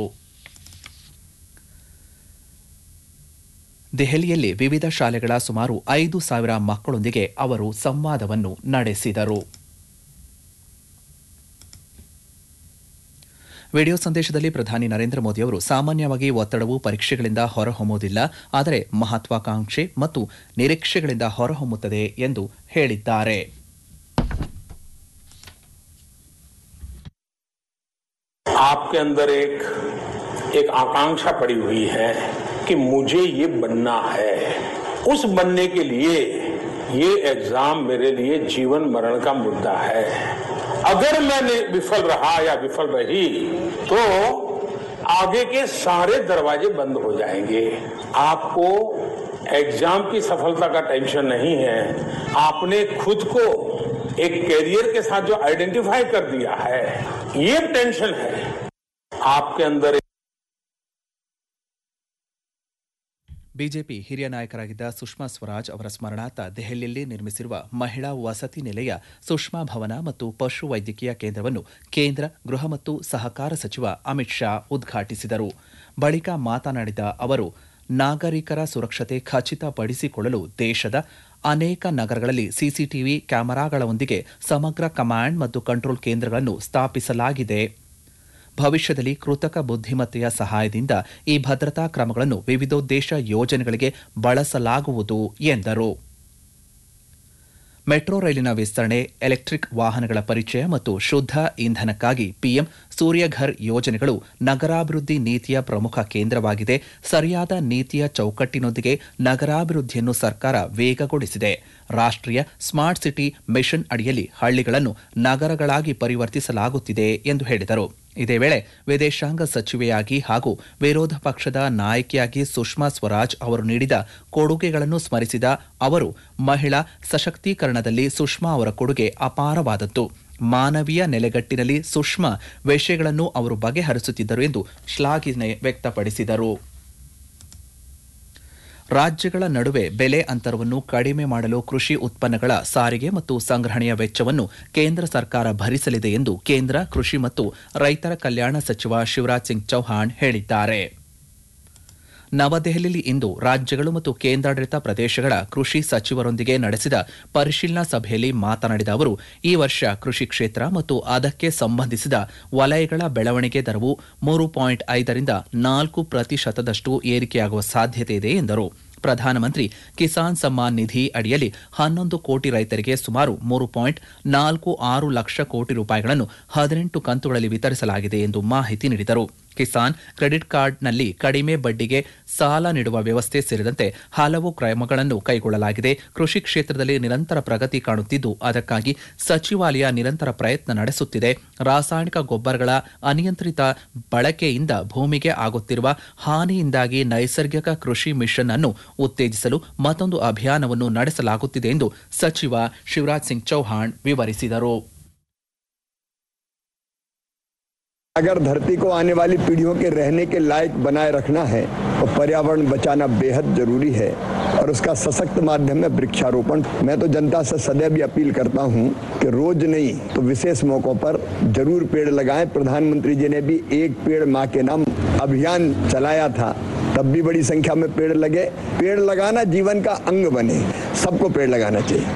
ದೆಹಲಿಯಲ್ಲಿ ವಿವಿಧ ಶಾಲೆಗಳ ಸುಮಾರು ಐದು ಸಾವಿರ ಮಕ್ಕಳೊಂದಿಗೆ ಅವರು ಸಂವಾದವನ್ನು ನಡೆಸಿದರು ವಿಡಿಯೋ ಸಂದೇಶದಲ್ಲಿ ಪ್ರಧಾನಿ ನರೇಂದ್ರ ಮೋದಿ ಅವರು ಸಾಮಾನ್ಯವಾಗಿ ಒತ್ತಡವು ಪರೀಕ್ಷೆಗಳಿಂದ ಹೊರಹೊಮ್ಮುವುದಿಲ್ಲ ಆದರೆ ಮಹತ್ವಾಕಾಂಕ್ಷೆ ಮತ್ತು ನಿರೀಕ್ಷೆಗಳಿಂದ ಹೊರಹೊಮ್ಮುತ್ತದೆ ಎಂದು ಹೇಳಿದ್ದಾರೆ आपके अंदर एक एक आकांक्षा पड़ी हुई है कि मुझे ये बनना है उस बनने के लिए ये एग्जाम मेरे लिए जीवन मरण का मुद्दा है अगर मैंने विफल रहा या विफल रही तो आगे के सारे दरवाजे बंद हो जाएंगे आपको एग्जाम की सफलता का टेंशन नहीं है आपने खुद को एक कैरियर के साथ जो आइडेंटिफाई कर दिया है ये टेंशन है आपके अंदर ಬಿಜೆಪಿ ಹಿರಿಯ ನಾಯಕರಾಗಿದ್ದ ಸುಷ್ಮಾ ಸ್ವರಾಜ್ ಅವರ ಸ್ಮರಣಾರ್ಥ ದೆಹಲಿಯಲ್ಲಿ ನಿರ್ಮಿಸಿರುವ ಮಹಿಳಾ ವಸತಿ ನಿಲಯ ಸುಷ್ಮಾ ಭವನ ಮತ್ತು ಪಶು ವೈದ್ಯಕೀಯ ಕೇಂದ್ರವನ್ನು ಕೇಂದ್ರ ಗೃಹ ಮತ್ತು ಸಹಕಾರ ಸಚಿವ ಅಮಿತ್ ಶಾ ಉದ್ಘಾಟಿಸಿದರು ಬಳಿಕ ಮಾತನಾಡಿದ ಅವರು ನಾಗರಿಕರ ಸುರಕ್ಷತೆ ಖಚಿತಪಡಿಸಿಕೊಳ್ಳಲು ದೇಶದ ಅನೇಕ ನಗರಗಳಲ್ಲಿ ಸಿಸಿಟಿವಿ ಕ್ಯಾಮೆರಾಗಳೊಂದಿಗೆ ಸಮಗ್ರ ಕಮಾಂಡ್ ಮತ್ತು ಕಂಟ್ರೋಲ್ ಕೇಂದ್ರಗಳನ್ನು ಸ್ಥಾಪಿಸಲಾಗಿದೆ ಭವಿಷ್ಯದಲ್ಲಿ ಕೃತಕ ಬುದ್ಧಿಮತ್ತೆಯ ಸಹಾಯದಿಂದ ಈ ಭದ್ರತಾ ಕ್ರಮಗಳನ್ನು ವಿವಿಧೋದ್ದೇಶ ಯೋಜನೆಗಳಿಗೆ ಬಳಸಲಾಗುವುದು ಎಂದರು ಮೆಟ್ರೋ ರೈಲಿನ ವಿಸ್ತರಣೆ ಎಲೆಕ್ಟ್ರಿಕ್ ವಾಹನಗಳ ಪರಿಚಯ ಮತ್ತು ಶುದ್ಧ ಇಂಧನಕ್ಕಾಗಿ ಪಿಎಂ ಸೂರ್ಯಘರ್ ಯೋಜನೆಗಳು ನಗರಾಭಿವೃದ್ಧಿ ನೀತಿಯ ಪ್ರಮುಖ ಕೇಂದ್ರವಾಗಿದೆ ಸರಿಯಾದ ನೀತಿಯ ಚೌಕಟ್ಟಿನೊಂದಿಗೆ ನಗರಾಭಿವೃದ್ಧಿಯನ್ನು ಸರ್ಕಾರ ವೇಗಗೊಳಿಸಿದೆ ರಾಷ್ಟ್ರೀಯ ಸ್ಮಾರ್ಟ್ ಸಿಟಿ ಮಿಷನ್ ಅಡಿಯಲ್ಲಿ ಹಳ್ಳಿಗಳನ್ನು ನಗರಗಳಾಗಿ ಪರಿವರ್ತಿಸಲಾಗುತ್ತಿದೆ ಎಂದು ಹೇಳಿದರು ಇದೇ ವೇಳೆ ವಿದೇಶಾಂಗ ಸಚಿವೆಯಾಗಿ ಹಾಗೂ ವಿರೋಧ ಪಕ್ಷದ ನಾಯಕಿಯಾಗಿ ಸುಷ್ಮಾ ಸ್ವರಾಜ್ ಅವರು ನೀಡಿದ ಕೊಡುಗೆಗಳನ್ನು ಸ್ಮರಿಸಿದ ಅವರು ಮಹಿಳಾ ಸಶಕ್ತೀಕರಣದಲ್ಲಿ ಸುಷ್ಮಾ ಅವರ ಕೊಡುಗೆ ಅಪಾರವಾದದ್ದು ಮಾನವೀಯ ನೆಲೆಗಟ್ಟಿನಲ್ಲಿ ಸುಷ್ಮಾ ವಿಷಯಗಳನ್ನು ಅವರು ಬಗೆಹರಿಸುತ್ತಿದ್ದರು ಎಂದು ಶ್ಲಾಘನೆ ವ್ಯಕ್ತಪಡಿಸಿದರು ರಾಜ್ಯಗಳ ನಡುವೆ ಬೆಲೆ ಅಂತರವನ್ನು ಕಡಿಮೆ ಮಾಡಲು ಕೃಷಿ ಉತ್ಪನ್ನಗಳ ಸಾರಿಗೆ ಮತ್ತು ಸಂಗ್ರಹಣೆಯ ವೆಚ್ಚವನ್ನು ಕೇಂದ್ರ ಸರ್ಕಾರ ಭರಿಸಲಿದೆ ಎಂದು ಕೇಂದ್ರ ಕೃಷಿ ಮತ್ತು ರೈತರ ಕಲ್ಯಾಣ ಸಚಿವ ಶಿವರಾಜ್ ಸಿಂಗ್ ಚೌಹಾಣ್ ಹೇಳಿದ್ದಾರೆ ನವದೆಹಲಿಯಲ್ಲಿ ಇಂದು ರಾಜ್ಯಗಳು ಮತ್ತು ಕೇಂದ್ರಾಡಳಿತ ಪ್ರದೇಶಗಳ ಕೃಷಿ ಸಚಿವರೊಂದಿಗೆ ನಡೆಸಿದ ಪರಿಶೀಲನಾ ಸಭೆಯಲ್ಲಿ ಮಾತನಾಡಿದ ಅವರು ಈ ವರ್ಷ ಕೃಷಿ ಕ್ಷೇತ್ರ ಮತ್ತು ಅದಕ್ಕೆ ಸಂಬಂಧಿಸಿದ ವಲಯಗಳ ಬೆಳವಣಿಗೆ ದರವು ಮೂರು ಪಾಯಿಂಟ್ ಐದರಿಂದ ನಾಲ್ಕು ಪ್ರತಿಶತದಷ್ಟು ಏರಿಕೆಯಾಗುವ ಸಾಧ್ಯತೆ ಇದೆ ಎಂದರು ಪ್ರಧಾನಮಂತ್ರಿ ಕಿಸಾನ್ ಸಮ್ಮಾನ್ ನಿಧಿ ಅಡಿಯಲ್ಲಿ ಹನ್ನೊಂದು ಕೋಟಿ ರೈತರಿಗೆ ಸುಮಾರು ಮೂರು ಪಾಯಿಂಟ್ ನಾಲ್ಕು ಆರು ಲಕ್ಷ ಕೋಟಿ ರೂಪಾಯಿಗಳನ್ನು ಹದಿನೆಂಟು ಕಂತುಗಳಲ್ಲಿ ವಿತರಿಸಲಾಗಿದೆ ಎಂದು ಮಾಹಿತಿ ನೀಡಿದರು ಕಿಸಾನ್ ಕ್ರೆಡಿಟ್ ಕಾರ್ಡ್ನಲ್ಲಿ ಕಡಿಮೆ ಬಡ್ಡಿಗೆ ಸಾಲ ನೀಡುವ ವ್ಯವಸ್ಥೆ ಸೇರಿದಂತೆ ಹಲವು ಕ್ರಮಗಳನ್ನು ಕೈಗೊಳ್ಳಲಾಗಿದೆ ಕೃಷಿ ಕ್ಷೇತ್ರದಲ್ಲಿ ನಿರಂತರ ಪ್ರಗತಿ ಕಾಣುತ್ತಿದ್ದು ಅದಕ್ಕಾಗಿ ಸಚಿವಾಲಯ ನಿರಂತರ ಪ್ರಯತ್ನ ನಡೆಸುತ್ತಿದೆ ರಾಸಾಯನಿಕ ಗೊಬ್ಬರಗಳ ಅನಿಯಂತ್ರಿತ ಬಳಕೆಯಿಂದ ಭೂಮಿಗೆ ಆಗುತ್ತಿರುವ ಹಾನಿಯಿಂದಾಗಿ ನೈಸರ್ಗಿಕ ಕೃಷಿ ಮಿಷನ್ ಅನ್ನು ಉತ್ತೇಜಿಸಲು ಮತ್ತೊಂದು ಅಭಿಯಾನವನ್ನು ನಡೆಸಲಾಗುತ್ತಿದೆ ಎಂದು ಸಚಿವ ಶಿವರಾಜ್ ಸಿಂಗ್ ಚೌಹಾಣ್ ವಿವರಿಸಿದರು अगर धरती को आने वाली पीढ़ियों के रहने के लायक बनाए रखना है तो पर्यावरण बचाना बेहद जरूरी है और उसका सशक्त माध्यम है वृक्षारोपण मैं तो जनता से सदैव भी अपील करता हूं कि रोज नहीं तो विशेष मौकों पर जरूर पेड़ लगाएं प्रधानमंत्री जी ने भी एक पेड़ माँ के नाम अभियान चलाया था तब भी बड़ी संख्या में पेड़ लगे पेड़ लगाना जीवन का अंग बने सबको पेड़ लगाना चाहिए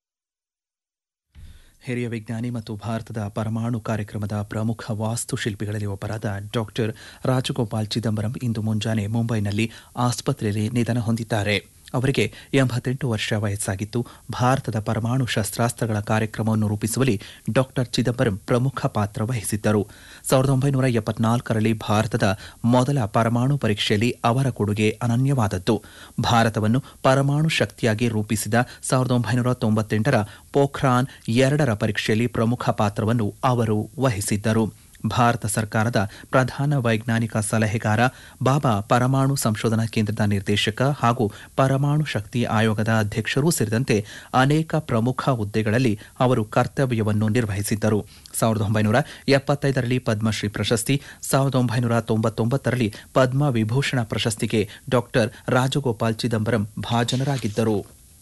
ಹಿರಿಯ ವಿಜ್ಞಾನಿ ಮತ್ತು ಭಾರತದ ಪರಮಾಣು ಕಾರ್ಯಕ್ರಮದ ಪ್ರಮುಖ ವಾಸ್ತುಶಿಲ್ಪಿಗಳಲ್ಲಿ ಒಬ್ಬರಾದ ಡಾಕ್ಟರ್ ರಾಜಗೋಪಾಲ್ ಚಿದಂಬರಂ ಇಂದು ಮುಂಜಾನೆ ಮುಂಬೈನಲ್ಲಿ ಆಸ್ಪತ್ರೆಯಲ್ಲಿ ನಿಧನ ಹೊಂದಿದ್ದಾರೆ ಅವರಿಗೆ ಎಂಬತ್ತೆಂಟು ವರ್ಷ ವಯಸ್ಸಾಗಿತ್ತು ಭಾರತದ ಪರಮಾಣು ಶಸ್ತ್ರಾಸ್ತ್ರಗಳ ಕಾರ್ಯಕ್ರಮವನ್ನು ರೂಪಿಸುವಲ್ಲಿ ಡಾಕ್ಟರ್ ಚಿದಂಬರಂ ಪ್ರಮುಖ ಪಾತ್ರ ವಹಿಸಿದ್ದರು ಸಾವಿರದ ಒಂಬೈನೂರ ಎಪ್ಪತ್ನಾಲ್ಕರಲ್ಲಿ ಭಾರತದ ಮೊದಲ ಪರಮಾಣು ಪರೀಕ್ಷೆಯಲ್ಲಿ ಅವರ ಕೊಡುಗೆ ಅನನ್ಯವಾದದ್ದು ಭಾರತವನ್ನು ಪರಮಾಣು ಶಕ್ತಿಯಾಗಿ ರೂಪಿಸಿದ ಸಾವಿರದ ಒಂಬೈನೂರ ತೊಂಬತ್ತೆಂಟರ ಪೋಖ್ರಾನ್ ಎರಡರ ಪರೀಕ್ಷೆಯಲ್ಲಿ ಪ್ರಮುಖ ಪಾತ್ರವನ್ನು ಅವರು ವಹಿಸಿದ್ದರು ಭಾರತ ಸರ್ಕಾರದ ಪ್ರಧಾನ ವೈಜ್ಞಾನಿಕ ಸಲಹೆಗಾರ ಬಾಬಾ ಪರಮಾಣು ಸಂಶೋಧನಾ ಕೇಂದ್ರದ ನಿರ್ದೇಶಕ ಹಾಗೂ ಪರಮಾಣು ಶಕ್ತಿ ಆಯೋಗದ ಅಧ್ಯಕ್ಷರೂ ಸೇರಿದಂತೆ ಅನೇಕ ಪ್ರಮುಖ ಹುದ್ದೆಗಳಲ್ಲಿ ಅವರು ಕರ್ತವ್ಯವನ್ನು ನಿರ್ವಹಿಸಿದ್ದರು ಸಾವಿರದ ಒಂಬೈನೂರ ಎಪ್ಪತ್ತೈದರಲ್ಲಿ ಪದ್ಮಶ್ರೀ ಪ್ರಶಸ್ತಿ ಸಾವಿರದ ಒಂಬೈನೂರ ತೊಂಬತ್ತೊಂಬತ್ತರಲ್ಲಿ ಪದ್ಮ ವಿಭೂಷಣ ಪ್ರಶಸ್ತಿಗೆ ಡಾಕ್ಟರ್ ರಾಜಗೋಪಾಲ್ ಚಿದಂಬರಂ ಭಾಜನರಾಗಿದ್ದರು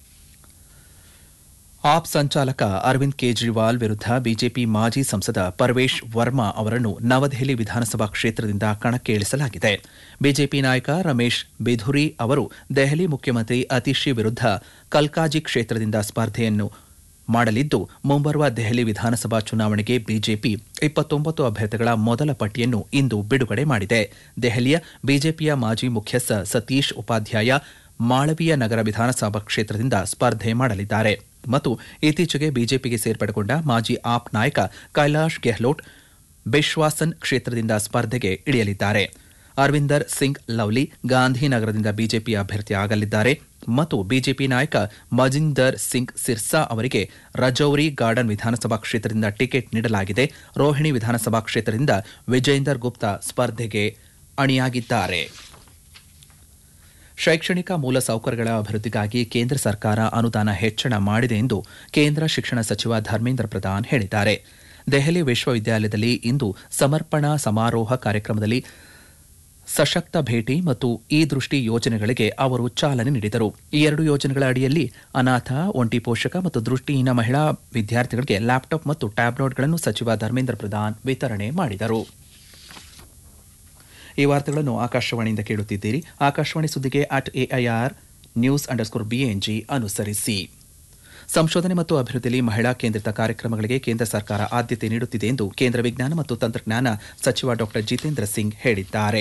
ಆಪ್ ಸಂಚಾಲಕ ಅರವಿಂದ್ ಕೇಜ್ರಿವಾಲ್ ವಿರುದ್ಧ ಬಿಜೆಪಿ ಮಾಜಿ ಸಂಸದ ಪರ್ವೇಶ್ ವರ್ಮಾ ಅವರನ್ನು ನವದೆಹಲಿ ವಿಧಾನಸಭಾ ಕ್ಷೇತ್ರದಿಂದ ಕಣಕ್ಕೆ ಇಳಿಸಲಾಗಿದೆ ಬಿಜೆಪಿ ನಾಯಕ ರಮೇಶ್ ಬಿಧುರಿ ಅವರು ದೆಹಲಿ ಮುಖ್ಯಮಂತ್ರಿ ಅತಿಶಿ ವಿರುದ್ಧ ಕಲ್ಕಾಜಿ ಕ್ಷೇತ್ರದಿಂದ ಸ್ಪರ್ಧೆಯನ್ನು ಮಾಡಲಿದ್ದು ಮುಂಬರುವ ದೆಹಲಿ ವಿಧಾನಸಭಾ ಚುನಾವಣೆಗೆ ಬಿಜೆಪಿ ಇಪ್ಪತ್ತೊಂಬತ್ತು ಅಭ್ಯರ್ಥಿಗಳ ಮೊದಲ ಪಟ್ಟಿಯನ್ನು ಇಂದು ಬಿಡುಗಡೆ ಮಾಡಿದೆ ದೆಹಲಿಯ ಬಿಜೆಪಿಯ ಮಾಜಿ ಮುಖ್ಯಸ್ಥ ಸತೀಶ್ ಉಪಾಧ್ಯಾಯ ಮಾಳವೀಯ ನಗರ ವಿಧಾನಸಭಾ ಕ್ಷೇತ್ರದಿಂದ ಸ್ಪರ್ಧೆ ಮಾಡಲಿದ್ದಾರೆ ಮತ್ತು ಇತ್ತೀಚೆಗೆ ಬಿಜೆಪಿಗೆ ಸೇರ್ಪಡೆಗೊಂಡ ಮಾಜಿ ಆಪ್ ನಾಯಕ ಕೈಲಾಶ್ ಗೆಹ್ಲೋಟ್ ಬಿಶ್ವಾಸನ್ ಕ್ಷೇತ್ರದಿಂದ ಸ್ಪರ್ಧೆಗೆ ಇಳಿಯಲಿದ್ದಾರೆ ಅರವಿಂದರ್ ಸಿಂಗ್ ಲವ್ಲಿ ಗಾಂಧಿನಗರದಿಂದ ಬಿಜೆಪಿ ಅಭ್ಯರ್ಥಿ ಆಗಲಿದ್ದಾರೆ ಮತ್ತು ಬಿಜೆಪಿ ನಾಯಕ ಮಜಿಂದರ್ ಸಿಂಗ್ ಸಿರ್ಸಾ ಅವರಿಗೆ ರಜೌರಿ ಗಾರ್ಡನ್ ವಿಧಾನಸಭಾ ಕ್ಷೇತ್ರದಿಂದ ಟಿಕೆಟ್ ನೀಡಲಾಗಿದೆ ರೋಹಿಣಿ ವಿಧಾನಸಭಾ ಕ್ಷೇತ್ರದಿಂದ ವಿಜೇಂದರ್ ಗುಪ್ತಾ ಸ್ಪರ್ಧೆಗೆ ಅಣಿಯಾಗಿದ್ದಾರೆ ಶೈಕ್ಷಣಿಕ ಮೂಲಸೌಕರ್ಯಗಳ ಅಭಿವೃದ್ಧಿಗಾಗಿ ಕೇಂದ್ರ ಸರ್ಕಾರ ಅನುದಾನ ಹೆಚ್ಚಳ ಮಾಡಿದೆ ಎಂದು ಕೇಂದ್ರ ಶಿಕ್ಷಣ ಸಚಿವ ಧರ್ಮೇಂದ್ರ ಪ್ರಧಾನ್ ಹೇಳಿದ್ದಾರೆ ದೆಹಲಿ ವಿಶ್ವವಿದ್ಯಾಲಯದಲ್ಲಿ ಇಂದು ಸಮರ್ಪಣಾ ಸಮಾರೋಹ ಕಾರ್ಯಕ್ರಮದಲ್ಲಿ ಸಶಕ್ತ ಭೇಟಿ ಮತ್ತು ಈ ದೃಷ್ಟಿ ಯೋಜನೆಗಳಿಗೆ ಅವರು ಚಾಲನೆ ನೀಡಿದರು ಈ ಎರಡು ಯೋಜನೆಗಳ ಅಡಿಯಲ್ಲಿ ಅನಾಥ ಒಂಟಿ ಪೋಷಕ ಮತ್ತು ದೃಷ್ಟಿಹೀನ ಮಹಿಳಾ ವಿದ್ಯಾರ್ಥಿಗಳಿಗೆ ಲ್ಯಾಪ್ಟಾಪ್ ಮತ್ತು ಟ್ಯಾಬ್ಲೆಟ್ಗಳನ್ನು ಸಚಿವ ಧರ್ಮೇಂದ್ರ ಪ್ರಧಾನ್ ವಿತರಣೆ ಮಾಡಿದರು ಈ ವಾರ್ತೆಗಳನ್ನು ಆಕಾಶವಾಣಿಯಿಂದ ಕೇಳುತ್ತಿದ್ದೀರಿ ಆಕಾಶವಾಣಿ ಸುದ್ದಿಗೆ at AIR news underscore BNG ಅನುಸರಿಸಿ ಸಂಶೋಧನೆ ಮತ್ತು ಅಭಿವೃದ್ಧಿಯಲ್ಲಿ ಮಹಿಳಾ ಕೇಂದ್ರಿತ ಕಾರ್ಯಕ್ರಮಗಳಿಗೆ ಕೇಂದ್ರ ಸರ್ಕಾರ ಆದ್ಯತೆ ನೀಡುತ್ತಿದೆ ಎಂದು ಕೇಂದ್ರ ವಿಜ್ಞಾನ ಮತ್ತು ತಂತ್ರಜ್ಞಾನ ಸಚಿವ ಡಾ ಜಿತೇಂದ್ರ ಸಿಂಗ್ ಹೇಳಿದ್ದಾರೆ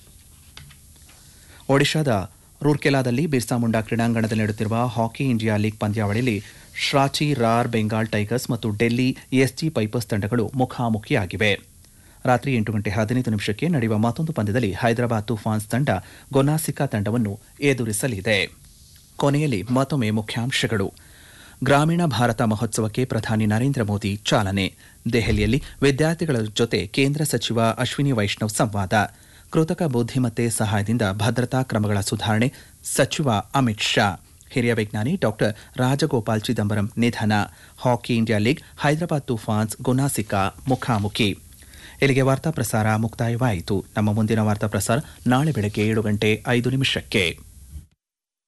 ಒಡಿಶಾದ ರೂರ್ಕೆಲಾದಲ್ಲಿ ಬಿರ್ಸಾ ಮುಂಡಾ ಕ್ರೀಡಾಂಗಣದಲ್ಲಿ ನಡೆಯುತ್ತಿರುವ ಹಾಕಿ ಇಂಡಿಯಾ ಲೀಗ್ ಪಂದ್ಯಾವಳಿಯಲ್ಲಿ ಶ್ರಾಚಿ ರಾರ್ ಬೆಂಗಾಲ್ ಟೈಗರ್ಸ್ ಮತ್ತು ಡೆಲ್ಲಿ ಎಸ್ಜಿ ಪೈಪರ್ಸ್ ತಂಡಗಳು ಮುಖಾಮುಖಿಯಾಗಿವೆ ರಾತ್ರಿ ಎಂಟು ಗಂಟೆ ಹದಿನೈದು ನಿಮಿಷಕ್ಕೆ ನಡೆಯುವ ಮತ್ತೊಂದು ಪಂದ್ಯದಲ್ಲಿ ಹೈದರಾಬಾದ್ ತುಫಾನ್ಸ್ ತಂಡ ಗೊನಾಸಿಕಾ ತಂಡವನ್ನು ಎದುರಿಸಲಿದೆ ಕೊನೆಯಲ್ಲಿ ಮತ್ತೊಮ್ಮೆ ಮುಖ್ಯಾಂಶಗಳು ಗ್ರಾಮೀಣ ಭಾರತ ಮಹೋತ್ಸವಕ್ಕೆ ಪ್ರಧಾನಿ ನರೇಂದ್ರ ಮೋದಿ ಚಾಲನೆ ದೆಹಲಿಯಲ್ಲಿ ವಿದ್ಯಾರ್ಥಿಗಳ ಜೊತೆ ಕೇಂದ್ರ ಸಚಿವ ಅಶ್ವಿನಿ ವೈಷ್ಣವ್ ಸಂವಾದ ಕೃತಕ ಬುದ್ಧಿಮತ್ತೆ ಸಹಾಯದಿಂದ ಭದ್ರತಾ ಕ್ರಮಗಳ ಸುಧಾರಣೆ ಸಚಿವ ಅಮಿತ್ ಶಾ ಹಿರಿಯ ವಿಜ್ಞಾನಿ ಡಾಕ್ಟರ್ ರಾಜಗೋಪಾಲ್ ಚಿದಂಬರಂ ನಿಧನ hockey India league Hyderabad Toofans Gunasika ಮುಖಾಮುಖಿ ಇಲ್ಲಿಗೆ ವಾರ್ತಾ ಪ್ರಸಾರ ಮುಕ್ತಾಯವಾಯಿತು ನಮ್ಮ ಮುಂದಿನ ವಾರ್ತಾ ಪ್ರಸಾರ ನಾಳೆ ಬೆಳಗ್ಗೆ ಏಳು ಗಂಟೆ ಐದು ನಿಮಿಷಕ್ಕೆ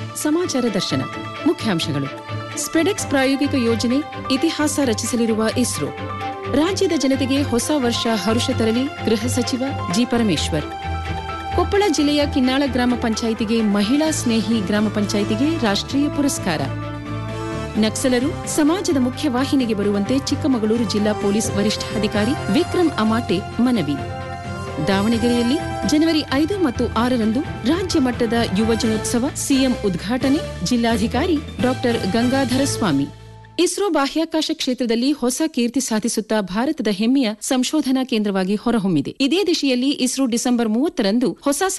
ಸಮಾಚಾರ ದರ್ಶನ ಮುಖ್ಯಾಂಶಗಳು ಸ್ಪೆಡೆಕ್ಸ್ ಪ್ರಾಯೋಗಿಕ ಯೋಜನೆ ಇತಿಹಾಸ ರಚಿಸಲಿರುವ ಇಸ್ರೋ ರಾಜ್ಯದ ಜನತೆಗೆ ಹೊಸ ವರ್ಷ ಹರುಷ ತರಲಿ ಗೃಹ ಸಚಿವ ಜಿ ಪರಮೇಶ್ವರ್ ಕೊಪ್ಪಳ ಜಿಲ್ಲೆಯ ಕಿನ್ನಾಳ ಗ್ರಾಮ ಪಂಚಾಯಿತಿಗೆ ಮಹಿಳಾ ಸ್ನೇಹಿ ಗ್ರಾಮ ಪಂಚಾಯಿತಿಗೆ ರಾಷ್ಟ್ರೀಯ ಪುರಸ್ಕಾರ ನಕ್ಸಲರು ಸಮಾಜದ ಮುಖ್ಯವಾಹಿನಿಗೆ ಬರುವಂತೆ ಚಿಕ್ಕಮಗಳೂರು ಜಿಲ್ಲಾ ಪೊಲೀಸ್ ವರಿಷ್ಠಾಧಿಕಾರಿ ವಿಕ್ರಮ್ ಅಮಾಟೆ ಮನವಿ ದಾವಣಗೆರೆಯಲ್ಲಿ ಜನವರಿ ಐದು ಮತ್ತು ಆರರಂದು ರಾಜ್ಯ ಮಟ್ಟದ ಯುವಜನೋತ್ಸವ ಸಿಎಂ ಉದ್ಘಾಟನೆ ಜಿಲ್ಲಾಧಿಕಾರಿ ಡಾಕ್ಟರ್ ಗಂಗಾಧರ ಸ್ವಾಮಿ ಇಸ್ರೋ ಬಾಹ್ಯಾಕಾಶ ಕ್ಷೇತ್ರದಲ್ಲಿ ಹೊಸ ಕೀರ್ತಿ ಸಾಧಿಸುತ್ತಾ ಭಾರತದ ಹೆಮ್ಮೆಯ ಸಂಶೋಧನಾ ಕೇಂದ್ರವಾಗಿ ಹೊರಹೊಮ್ಮಿದೆ ಇದೇ ದಿಶೆಯಲ್ಲಿ ಇಸ್ರೋ ಡಿಸೆಂಬರ್ ಮೂವತ್ತರಂದು ಹೊಸ